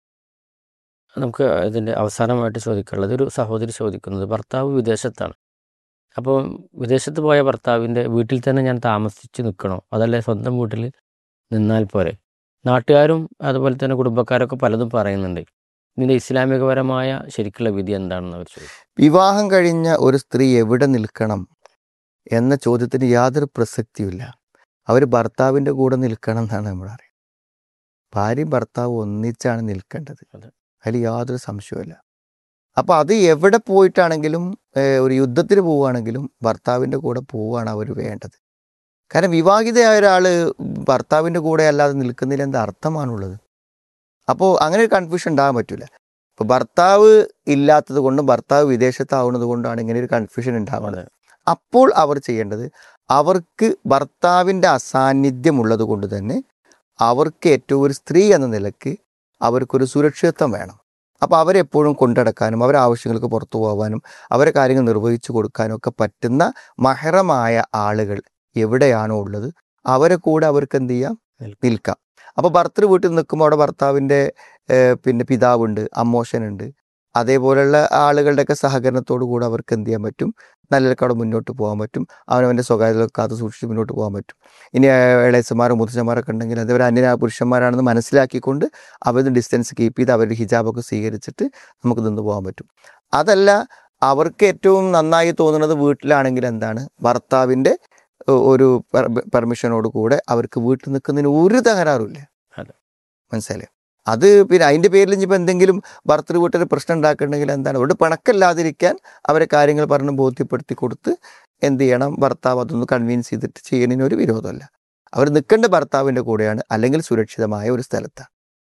F: നമുക്ക് ഇതിൻ്റെ അവസാനമായിട്ട് ചോദിക്കാനുള്ളത് ഒരു സഹോദരി ചോദിക്കുന്നത് ഭർത്താവ് വിദേശത്താണ് അപ്പോൾ വിദേശത്ത് പോയ ഭർത്താവിൻ്റെ വീട്ടിൽ തന്നെ ഞാൻ താമസിച്ച് നിൽക്കണോ അതല്ലേ സ്വന്തം വീട്ടിൽ നിന്നാൽ പോരെ നാട്ടുകാരും അതുപോലെ തന്നെ കുടുംബക്കാരൊക്കെ പലതും പറയുന്നുണ്ട് ഇതിൻ്റെ ഇസ്ലാമികപരമായ ശരിക്കുള്ള വിധി എന്താണെന്ന് അവർ ചോദിച്ചു
G: വിവാഹം കഴിഞ്ഞ ഒരു സ്ത്രീ എവിടെ നിൽക്കണം എന്ന ചോദ്യത്തിന് യാതൊരു പ്രസക്തിയുമില്ല അവർ ഭർത്താവിൻ്റെ കൂടെ നിൽക്കണം എന്നാണ് നമ്മൾ അറിയുന്നത് ഭാര്യയും ഭർത്താവും ഒന്നിച്ചാണ് നിൽക്കേണ്ടത്
F: അതെ.
G: അതിൽ യാതൊരു സംശയവുമില്ല അപ്പോൾ അത് എവിടെ പോയിട്ടാണെങ്കിലും ഏഹ്, ഒരു യുദ്ധത്തിന് പോവുകയാണെങ്കിലും ഭർത്താവിൻ്റെ കൂടെ പോവുകയാണ് അവർ വേണ്ടത് കാരണം വിവാഹിതയായ ഒരാൾ ഭർത്താവിൻ്റെ കൂടെ അല്ലാതെ നിൽക്കുന്നതിൽ എന്താ അർത്ഥമാണുള്ളത് അപ്പോൾ അങ്ങനെ ഒരു കൺഫ്യൂഷൻ ഉണ്ടാകാൻ പറ്റില്ല ഇപ്പോൾ ഭർത്താവ് ഇല്ലാത്തത് കൊണ്ടും ഭർത്താവ് വിദേശത്താവുന്നത് കൊണ്ടാണ് ഇങ്ങനെ ഒരു കൺഫ്യൂഷൻ ഉണ്ടാവുന്നത് അപ്പോൾ അവർ ചെയ്യേണ്ടത് അവർക്ക് ഭർത്താവിൻ്റെ അസാന്നിധ്യം ഉള്ളത് കൊണ്ട് തന്നെ അവർക്ക് ഏറ്റവും ഒരു സ്ത്രീ എന്ന നിലക്ക് അവർക്കൊരു സുരക്ഷിതത്വം വേണം അപ്പോൾ അവരെപ്പോഴും കൊണ്ടടക്കാനും അവരെ ആവശ്യങ്ങൾക്ക് പുറത്തു പോകാനും അവരെ കാര്യങ്ങൾ നിർവഹിച്ചു കൊടുക്കാനും ഒക്കെ പറ്റുന്ന മഹറമായ ആളുകൾ എവിടെയാണോ ഉള്ളത് അവരെ കൂടെ അവർക്ക് എന്ത് ചെയ്യാം നിൽക്കാം അപ്പോൾ ഭർത്തൃ വീട്ടിൽ നിൽക്കുമ്പോൾ അവിടെ ഭർത്താവിൻ്റെ ഏഹ്, പിന്നെ പിതാവുണ്ട് അമ്മോശനുണ്ട് അതേപോലെയുള്ള ആളുകളുടെയൊക്കെ സഹകരണത്തോടു കൂടെ അവർക്ക് എന്ത് ചെയ്യാൻ പറ്റും നല്ലൊക്കെ അവിടെ മുന്നോട്ട് പോകാൻ പറ്റും അവനവൻ്റെ സ്വകാര്യത കാത്തു സൂക്ഷിച്ച് മുന്നോട്ട് പോകാൻ പറ്റും ഇനി ഇളയച്ചന്മാരോ മുത്തച്ഛന്മാരൊക്കെ ഉണ്ടെങ്കിൽ അത് അവർ അന്യ പുരുഷന്മാരാണെന്ന് മനസ്സിലാക്കിക്കൊണ്ട് അവർ ഡിസ്റ്റൻസ് കീപ്പ് ചെയ്ത് അവരുടെ ഹിജാബൊക്കെ സ്വീകരിച്ചിട്ട് നമുക്ക് നിന്ന് പോകാൻ പറ്റും അതല്ല അവർക്ക് ഏറ്റവും നന്നായി തോന്നുന്നത് വീട്ടിലാണെങ്കിൽ എന്താണ് ഭർത്താവിൻ്റെ ഒ- ഒരു പെർമിഷനോട് കൂടെ അവർക്ക് വീട്ടിൽ നിൽക്കുന്നതിന് ഒരു തകരാറുമില്ല
F: അതെ.
G: മനസ്സിലായി അത് പിന്നെ അതിൻ്റെ പേരിൽ ഇനിയിപ്പോൾ എന്തെങ്കിലും ഭർത്തൃ വീട്ടിൽ പ്രശ്നം ഉണ്ടാക്കുന്നുണ്ടെങ്കിൽ എന്താണ് അവിടെ പിണക്കല്ലാതിരിക്കാൻ അവരെ കാര്യങ്ങൾ പറഞ്ഞ് ബോധ്യപ്പെടുത്തി കൊടുത്ത് എന്ത് ചെയ്യണം ഭർത്താവ് അതൊന്ന് കൺവീൻസ് ചെയ്തിട്ട് ചെയ്യുന്നതിന് ഒരു വിരോധമല്ല അവർ നിൽക്കേണ്ട ഭർത്താവിൻ്റെ കൂടെയാണ് അല്ലെങ്കിൽ സുരക്ഷിതമായ ഒരു സ്ഥലത്താണ്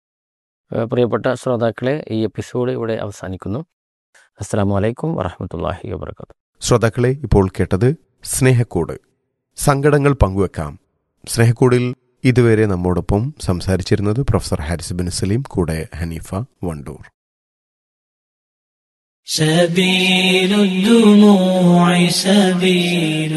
F: ഏഹ് പ്രിയപ്പെട്ട ശ്രോതാക്കളെ ഈ എപ്പിസോഡ് ഇവിടെ അവസാനിക്കുന്നു അസ്സാം വലൈക്കും വറഹമത്തല്ലാഹി വാബർക്കാത്തു
E: ശ്രോതാക്കളെ ഇപ്പോൾ കേട്ടത് സ്നേഹക്കൂട് സങ്കടങ്ങൾ പങ്കുവെക്കാം സ്നേഹക്കൂടിൽ ഇതുവരെ നമ്മോടൊപ്പം സംസാരിച്ചിരുന്നത് പ്രൊഫസർ ഹാരിസ് ബിൻ സലീം കൂടെ ഹനീഫ വണ്ടൂർ
C: سبيل الدموع سبيل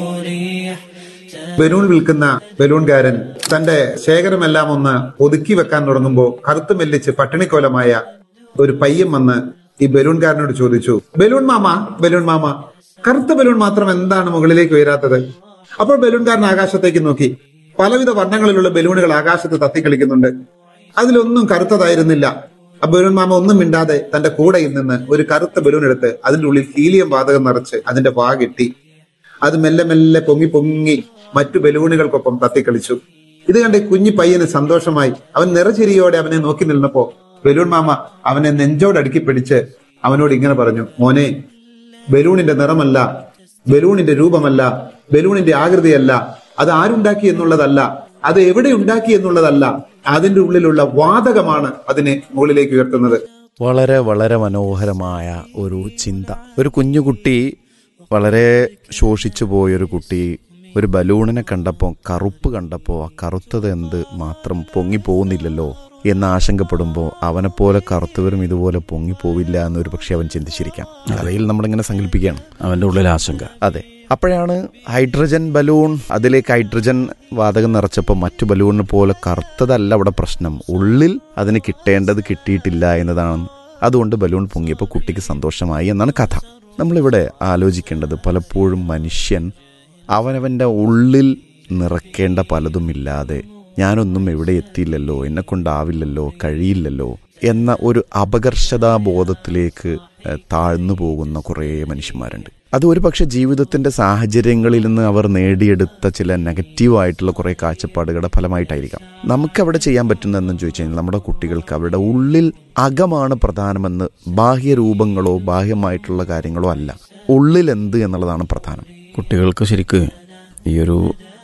C: مريح
H: ബലൂൺ വിൽക്കുന്ന ബലൂൺകാരൻ തന്റെ ശേഖരമെല്ലാം ഒന്ന് ഒതുക്കി വെക്കാൻ തുടങ്ങുമ്പോൾ കറുത്തു മെല്ലിച്ച് പട്ടിണിക്കോലമായ ഒരു പയ്യൻ വന്ന് ഈ ബലൂൺകാരനോട് ചോദിച്ചു ബലൂൺ മാമ ബലൂൺ മാമ കറുത്ത ബലൂൺ മാത്രം എന്താണ് മുകളിലേക്ക് ഉയരാത്തത് അപ്പോൾ ബലൂൺകാരൻ ആകാശത്തേക്ക് നോക്കി പലവിധ വർണ്ണങ്ങളിലുള്ള ബലൂണുകൾ ആകാശത്ത് തത്തിക്കളിക്കുന്നുണ്ട് അതിലൊന്നും കറുത്തതായിരുന്നില്ല ആ ബലൂൺ മാമ ഒന്നും മിണ്ടാതെ തന്റെ കൂടയിൽ നിന്ന് ഒരു കറുത്ത ബലൂൺ എടുത്ത് അതിന്റെ ഉള്ളിൽ ഹീലിയം വാതകം നിറച്ച് അതിന്റെ വാ കെട്ടി അത് മെല്ലെ മെല്ലെ പൊങ്ങി പൊങ്ങി മറ്റു ബലൂണുകൾക്കൊപ്പം തത്തിക്കളിച്ചു ഇത് കണ്ട് ഈ കുഞ്ഞു പയ്യന് സന്തോഷമായി അവൻ നിറചിരിയോടെ അവനെ നോക്കി നിന്നപ്പോ ബലൂൺ മാമ അവനെ നെഞ്ചോടടുക്കി പിടിച്ച് അവനോട് ഇങ്ങനെ പറഞ്ഞു മോനെ ബലൂണിന്റെ നിറമല്ല ബലൂണിന്റെ രൂപമല്ല ബലൂണിന്റെ ആകൃതിയല്ല അത് ആരുണ്ടാക്കി എന്നുള്ളതല്ല അത് എവിടെ ഉണ്ടാക്കി എന്നുള്ളതല്ല അതിന്റെ ഉള്ളിലുള്ള വാതകമാണ് അതിനെ മുകളിലേക്ക് ഉയർത്തുന്നത്
I: വളരെ വളരെ മനോഹരമായ ഒരു ചിന്ത ഒരു കുഞ്ഞുകുട്ടി വളരെ ശോഷിച്ചു പോയൊരു കുട്ടി ഒരു ബലൂണിനെ കണ്ടപ്പോൾ കറുപ്പ് കണ്ടപ്പോൾ ആ കറുത്തത് എന്ത് മാത്രം പൊങ്ങി പോകുന്നില്ലല്ലോ എന്ന് ആശങ്കപ്പെടുമ്പോൾ അവനെപ്പോലെ കറുത്തവരും ഇതുപോലെ പൊങ്ങിപ്പോവില്ല എന്നൊരു പക്ഷെ അവൻ ചിന്തിച്ചിരിക്കാം കഥയിൽ നമ്മളിങ്ങനെ സങ്കല്പിക്കുകയാണ്
D: അവൻ്റെ ഉള്ളിൽ ആശങ്ക
I: അതെ അപ്പോഴാണ് ഹൈഡ്രജൻ ബലൂൺ അതിലേക്ക് ഹൈഡ്രജൻ വാതകം നിറച്ചപ്പോൾ മറ്റു ബലൂണിനെ പോലെ കറുത്തതല്ല അവിടെ പ്രശ്നം ഉള്ളിൽ അതിന് കിട്ടേണ്ടത് കിട്ടിയിട്ടില്ല എന്നതാണ് അതുകൊണ്ട് ബലൂൺ പൊങ്ങിയപ്പോൾ കുട്ടിക്ക് സന്തോഷമായി എന്നാണ് കഥ നമ്മളിവിടെ ആലോചിക്കേണ്ടത് പലപ്പോഴും മനുഷ്യൻ അവനവൻ്റെ ഉള്ളിൽ നിറക്കേണ്ട പലതുമില്ലാതെ ഞാനൊന്നും എവിടെ എത്തിയില്ലല്ലോ എന്നെ കൊണ്ടാവില്ലല്ലോ കഴിയില്ലല്ലോ എന്ന ഒരു അപകർഷതാബോധത്തിലേക്ക് ഏഹ്, താഴ്ന്നു പോകുന്ന കുറേ മനുഷ്യന്മാരുണ്ട് അത് ഒരു പക്ഷെ ജീവിതത്തിന്റെ സാഹചര്യങ്ങളിൽ നിന്ന് അവർ നേടിയെടുത്ത ചില നെഗറ്റീവായിട്ടുള്ള കുറേ കാഴ്ചപ്പാടുകളുടെ ഫലമായിട്ടായിരിക്കാം നമുക്ക് അവിടെ ചെയ്യാൻ പറ്റുന്നതെന്ന് ചോദിച്ചു കഴിഞ്ഞാൽ നമ്മുടെ കുട്ടികൾക്ക് അവരുടെ ഉള്ളിൽ അകമാണ് പ്രധാനമെന്ന് ബാഹ്യരൂപങ്ങളോ ബാഹ്യമായിട്ടുള്ള കാര്യങ്ങളോ അല്ല ഉള്ളിൽ എന്ത് എന്നുള്ളതാണ് പ്രധാനം
D: കുട്ടികൾക്ക് ശരിക്ക് ഈ ഒരു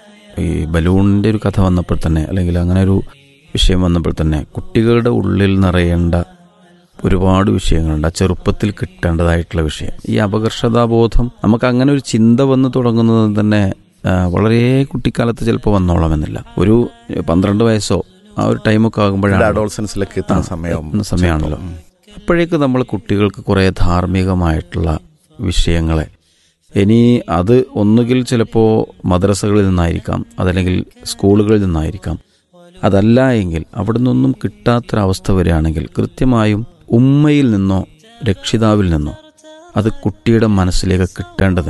D: ഈ ബലൂണിൻ്റെ ഒരു കഥ വന്നപ്പോൾ തന്നെ അല്ലെങ്കിൽ അങ്ങനെ ഒരു വിഷയം വന്നപ്പോൾ തന്നെ കുട്ടികളുടെ ഉള്ളിൽ നിറയേണ്ട ഒരുപാട് വിഷയങ്ങളുണ്ട് ആ ചെറുപ്പത്തിൽ കിട്ടേണ്ടതായിട്ടുള്ള വിഷയം ഈ അപകർഷതാബോധം നമുക്ക് അങ്ങനെ ഒരു ചിന്ത വന്ന് തുടങ്ങുന്നത് തന്നെ ആ, വളരെ കുട്ടിക്കാലത്ത് ചിലപ്പോൾ വന്നോളാമെന്നില്ല ഒരു പന്ത്രണ്ട് വയസ്സോ ആ ഒരു ടൈമൊക്കെ ആകുമ്പോഴാണ്
I: അഡോൾസൻസിലേക്ക് എത്തുന്ന സമയം
D: എത്തുന്ന സമയമാണല്ലോ അപ്പോഴേക്ക് നമ്മൾ കുട്ടികൾക്ക് കുറേ ധാർമ്മികമായിട്ടുള്ള വിഷയങ്ങളെ ഇനി അത് ഒന്നുകിൽ ചിലപ്പോൾ മദ്രസകളിൽ നിന്നായിരിക്കാം അതല്ലെങ്കിൽ സ്കൂളുകളിൽ നിന്നായിരിക്കാം അതല്ല എങ്കിൽ അവിടെ നിന്നൊന്നും കിട്ടാത്തൊരവസ്ഥ വരികയാണെങ്കിൽ കൃത്യമായും ഉമ്മയിൽ നിന്നോ രക്ഷിതാവിൽ നിന്നോ അത് കുട്ടിയുടെ മനസ്സിലേക്ക് കിട്ടേണ്ടതുണ്ട്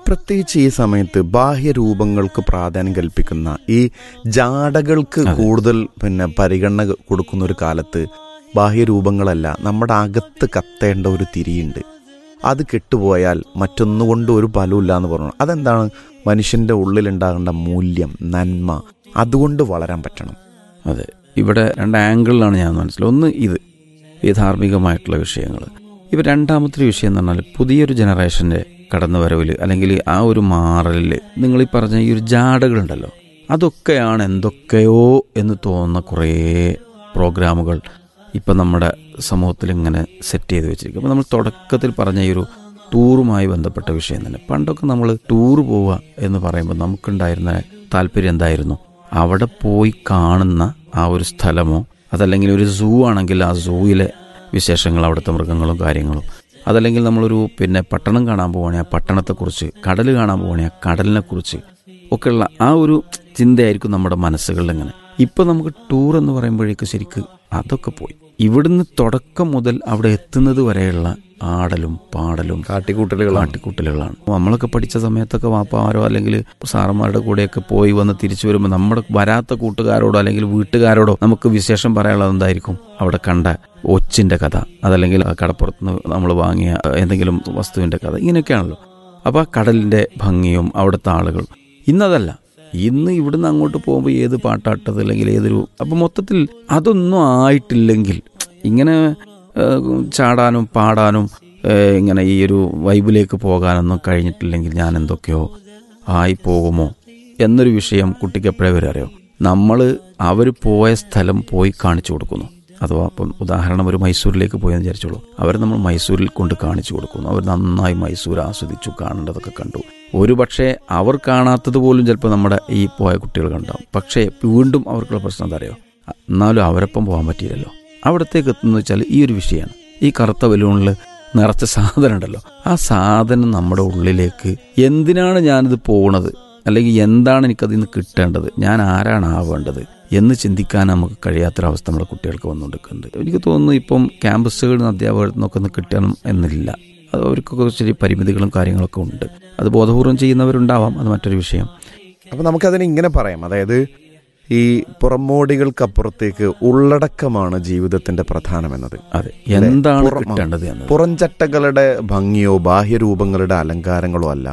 I: പ്രത്യേകിച്ച് ഈ സമയത്ത് ബാഹ്യരൂപങ്ങൾക്ക് പ്രാധാന്യം കൽപ്പിക്കുന്ന ഈ ജാടകൾക്ക്
D: അതെ.
I: കൂടുതൽ പിന്നെ പരിഗണന കൊടുക്കുന്ന ഒരു കാലത്ത് ബാഹ്യരൂപങ്ങളല്ല നമ്മുടെ അകത്ത് കത്തേണ്ട ഒരു തിരിയുണ്ട് അത് കെട്ടുപോയാൽ മറ്റൊന്നുകൊണ്ട് ഒരു ഫലമില്ല എന്ന് പറഞ്ഞു അതെന്താണ് മനുഷ്യന്റെ ഉള്ളിലുണ്ടാകേണ്ട മൂല്യം നന്മ അതുകൊണ്ട് വളരാൻ പറ്റണം
D: അതെ ഇവിടെ രണ്ട് ആംഗിളിലാണ് ഞാൻ മനസ്സിലായത് ഒന്ന് ഇത് ഈ ധാർമ്മികമായിട്ടുള്ള വിഷയങ്ങൾ ഇപ്പം രണ്ടാമത്തെ വിഷയം എന്ന് പറഞ്ഞാൽ പുതിയൊരു ജനറേഷൻ്റെ കടന്നുവരവിൽ അല്ലെങ്കിൽ ആ ഒരു മാറലിൽ നിങ്ങൾ ഈ പറഞ്ഞ ഈ ഒരു ജാടകളുണ്ടല്ലോ അതൊക്കെയാണ് എന്തൊക്കെയോ എന്ന് തോന്നുന്ന കുറേ പ്രോഗ്രാമുകൾ ഇപ്പം നമ്മുടെ സമൂഹത്തിൽ ഇങ്ങനെ സെറ്റ് ചെയ്ത് വെച്ചിരിക്കും അപ്പോൾ നമ്മൾ തുടക്കത്തിൽ പറഞ്ഞ ഈ ഒരു ടൂറുമായി ബന്ധപ്പെട്ട വിഷയം തന്നെ പണ്ടൊക്കെ നമ്മൾ ടൂർ പോവുക എന്ന് പറയുമ്പോൾ നമുക്കുണ്ടായിരുന്ന താല്പര്യം എന്തായിരുന്നു അവിടെ പോയി കാണുന്ന ആ ഒരു സ്ഥലമോ അതല്ലെങ്കിൽ ഒരു സൂ ആണെങ്കിൽ ആ സൂവിലെ വിശേഷങ്ങൾ അവിടുത്തെ മൃഗങ്ങളും കാര്യങ്ങളും അതല്ലെങ്കിൽ നമ്മളൊരു പിന്നെ പട്ടണം കാണാൻ പോവുകയാണെങ്കിൽ ആ പട്ടണത്തെക്കുറിച്ച് കടൽ കാണാൻ പോവുകയാണെങ്കിൽ ആ കടലിനെക്കുറിച്ച് ഒക്കെയുള്ള ആ ഒരു ചിന്തയായിരിക്കും നമ്മുടെ മനസ്സുകളിൽ ഇങ്ങനെ ഇപ്പം നമുക്ക് ടൂർ എന്ന് പറയുമ്പോഴേക്ക് ശരിക്ക് അതൊക്കെ പോയി ഇവിടുന്ന് തുടക്കം മുതൽ അവിടെ എത്തുന്നത് വരെയുള്ള ആടലും പാടലും
I: കാട്ടിക്കൂട്ടലുകളാണ്
D: കാട്ടിക്കൂട്ടലുകളാണ് നമ്മളൊക്കെ പഠിച്ച സമയത്തൊക്കെ വാപ്പാമാരോ അല്ലെങ്കിൽ സാറന്മാരുടെ കൂടെയൊക്കെ പോയി വന്ന് തിരിച്ചു വരുമ്പോൾ നമ്മുടെ വരാത്ത കൂട്ടുകാരോടോ അല്ലെങ്കിൽ വീട്ടുകാരോടോ നമുക്ക് വിശേഷം പറയാനുള്ളത് എന്തായിരിക്കും അവിടെ കണ്ട ഒച്ചിന്റെ കഥ അതല്ലെങ്കിൽ ആ കടപ്പുറത്ത് നിന്ന് നമ്മൾ വാങ്ങിയ എന്തെങ്കിലും വസ്തുവിന്റെ കഥ ഇങ്ങനെയൊക്കെയാണല്ലോ അപ്പോൾ ആ കടലിന്റെ ഭംഗിയും അവിടുത്തെ ആളുകൾ ഇന്നതല്ല ഇന്ന് ഇവിടുന്ന് അങ്ങോട്ട് പോകുമ്പോൾ ഏത് പാട്ടാട്ടത് അല്ലെങ്കിൽ ഏതൊരു അപ്പം മൊത്തത്തിൽ അതൊന്നും ആയിട്ടില്ലെങ്കിൽ ഇങ്ങനെ ഏഹ്, ചാടാനും പാടാനും ഏഹ്, ഇങ്ങനെ ഈ ഒരു വൈബിലേക്ക് പോകാനൊന്നും കഴിഞ്ഞിട്ടില്ലെങ്കിൽ ഞാൻ എന്തൊക്കെയോ ആയി പോകുമോ എന്നൊരു വിഷയം കുട്ടിക്ക് എപ്പോഴേ വരെ അറിയോ നമ്മൾ അവർ പോയ സ്ഥലം പോയി കാണിച്ചു കൊടുക്കുന്നു അഥവാ ഇപ്പം ഉദാഹരണം ഒരു മൈസൂരിലേക്ക് പോയെന്ന് വിചാരിച്ചോളൂ അവർ നമ്മൾ മൈസൂരിൽ കൊണ്ട് കാണിച്ചു കൊടുക്കുന്നു അവർ നന്നായി മൈസൂർ ആസ്വദിച്ചു കാണേണ്ടതൊക്കെ കണ്ടു ഒരു പക്ഷേ അവർ കാണാത്തത് പോലും ചിലപ്പോൾ നമ്മുടെ ഈ പോയ കുട്ടികൾ കണ്ടാവും പക്ഷേ വീണ്ടും അവർക്കുള്ള പ്രശ്നം എന്താ അറിയോ എന്നാലും അവരൊപ്പം പോകാൻ പറ്റിയില്ലല്ലോ അവിടത്തേക്ക് എത്തുന്നത് വെച്ചാൽ ഈ ഒരു വിഷയമാണ് ഈ കറുത്ത ബലൂണിൽ നിറച്ച സാധനം ഉണ്ടല്ലോ ആ സാധനം നമ്മുടെ ഉള്ളിലേക്ക് എന്തിനാണ് ഞാനിത് പോണത് അല്ലെങ്കിൽ എന്താണ് എനിക്കതിൽ നിന്ന് കിട്ടേണ്ടത് ഞാൻ ആരാണ് ആവേണ്ടത് എന്ന് ചിന്തിക്കാൻ നമുക്ക് കഴിയാത്തൊരവസ്ഥ നമ്മുടെ കുട്ടികൾക്ക് വന്നുകൊണ്ടിരിക്കുന്നുണ്ട് എനിക്ക് തോന്നുന്നു ഇപ്പം ക്യാമ്പസുകളിൽ നിന്ന് അധ്യാപകരിൽ നിന്നൊക്കെ ഒന്ന് കിട്ടണം എന്നില്ല അത് അവർക്കൊക്കെ ശരി പരിമിതികളും കാര്യങ്ങളൊക്കെ ഉണ്ട് അത് ബോധപൂർവം ചെയ്യുന്നവരുണ്ടാവാം അത് മറ്റൊരു വിഷയം
I: അപ്പൊ നമുക്കതിനെ ഇങ്ങനെ പറയാം അതായത് ഈ പുറമോടികൾക്കപ്പുറത്തേക്ക് ഉള്ളടക്കമാണ് ജീവിതത്തിന്റെ പ്രധാനമെന്നത്
D: അതെ എന്താണ്
I: പുറം-
D: കിട്ടേണ്ടത് എന്നത്
I: പുറംചട്ടകളുടെ ഭംഗിയോ ബാഹ്യരൂപങ്ങളുടെ അലങ്കാരങ്ങളോ അല്ല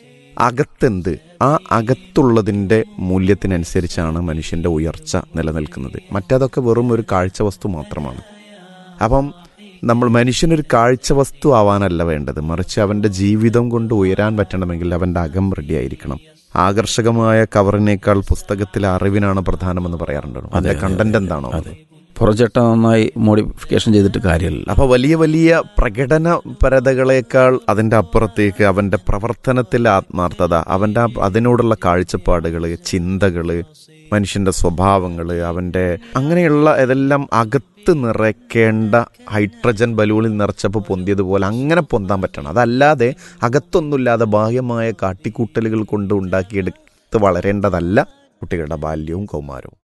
I: അകത്തെന്ത് ആ അകത്തുള്ളതിന്റെ മൂല്യത്തിനനുസരിച്ചാണ് മനുഷ്യന്റെ ഉയർച്ച നിലനിൽക്കുന്നത് മറ്റതൊക്കെ വെറും ഒരു കാഴ്ച വസ്തു മാത്രമാണ് അപ്പം നമ്മൾ മനുഷ്യനൊരു കാഴ്ച വസ്തു ആവാനല്ല വേണ്ടത് മറിച്ച് അവന്റെ ജീവിതം കൊണ്ട് ഉയരാൻ പറ്റണമെങ്കിൽ അവന്റെ അകം റെഡിയായിരിക്കണം ആകർഷകമായ കവറിനേക്കാൾ പുസ്തകത്തിലെ അറിവിനാണ് പ്രധാനമെന്ന് പറയാറുണ്ടല്ലോ അതിന്റെ കണ്ടന്റ് എന്താണോ
D: അതെ പുറചട്ട നന്നായി മോഡിഫിക്കേഷൻ ചെയ്തിട്ട് കാര്യമില്ല
I: അപ്പൊ വലിയ വലിയ പ്രകടന പരതകളേക്കാൾ അതിന്റെ അപ്പുറത്തേക്ക് അവന്റെ പ്രവർത്തനത്തിലെ ആത്മാർത്ഥത അവന്റെ ആ- അതിനോടുള്ള കാഴ്ചപ്പാടുകള് ചിന്തകള് മനുഷ്യന്റെ സ്വഭാവങ്ങള് അവന്റെ അങ്ങനെയുള്ള ഇതെല്ലാം അകത്ത് നിറയ്ക്കേണ്ട ഹൈഡ്രജൻ ബലൂണിൽ നിറച്ചപ്പോൾ പൊന്തിയതുപോലെ അങ്ങനെ പൊന്താൻ പറ്റണം അതല്ലാതെ അകത്തൊന്നുമില്ലാതെ ബാഹ്യമായ കാട്ടിക്കൂട്ടലുകൾ കൊണ്ട് ഉണ്ടാക്കിയെടുത്ത് വളരേണ്ടതല്ല കുട്ടികളുടെ ബാല്യവും കൗമാരവും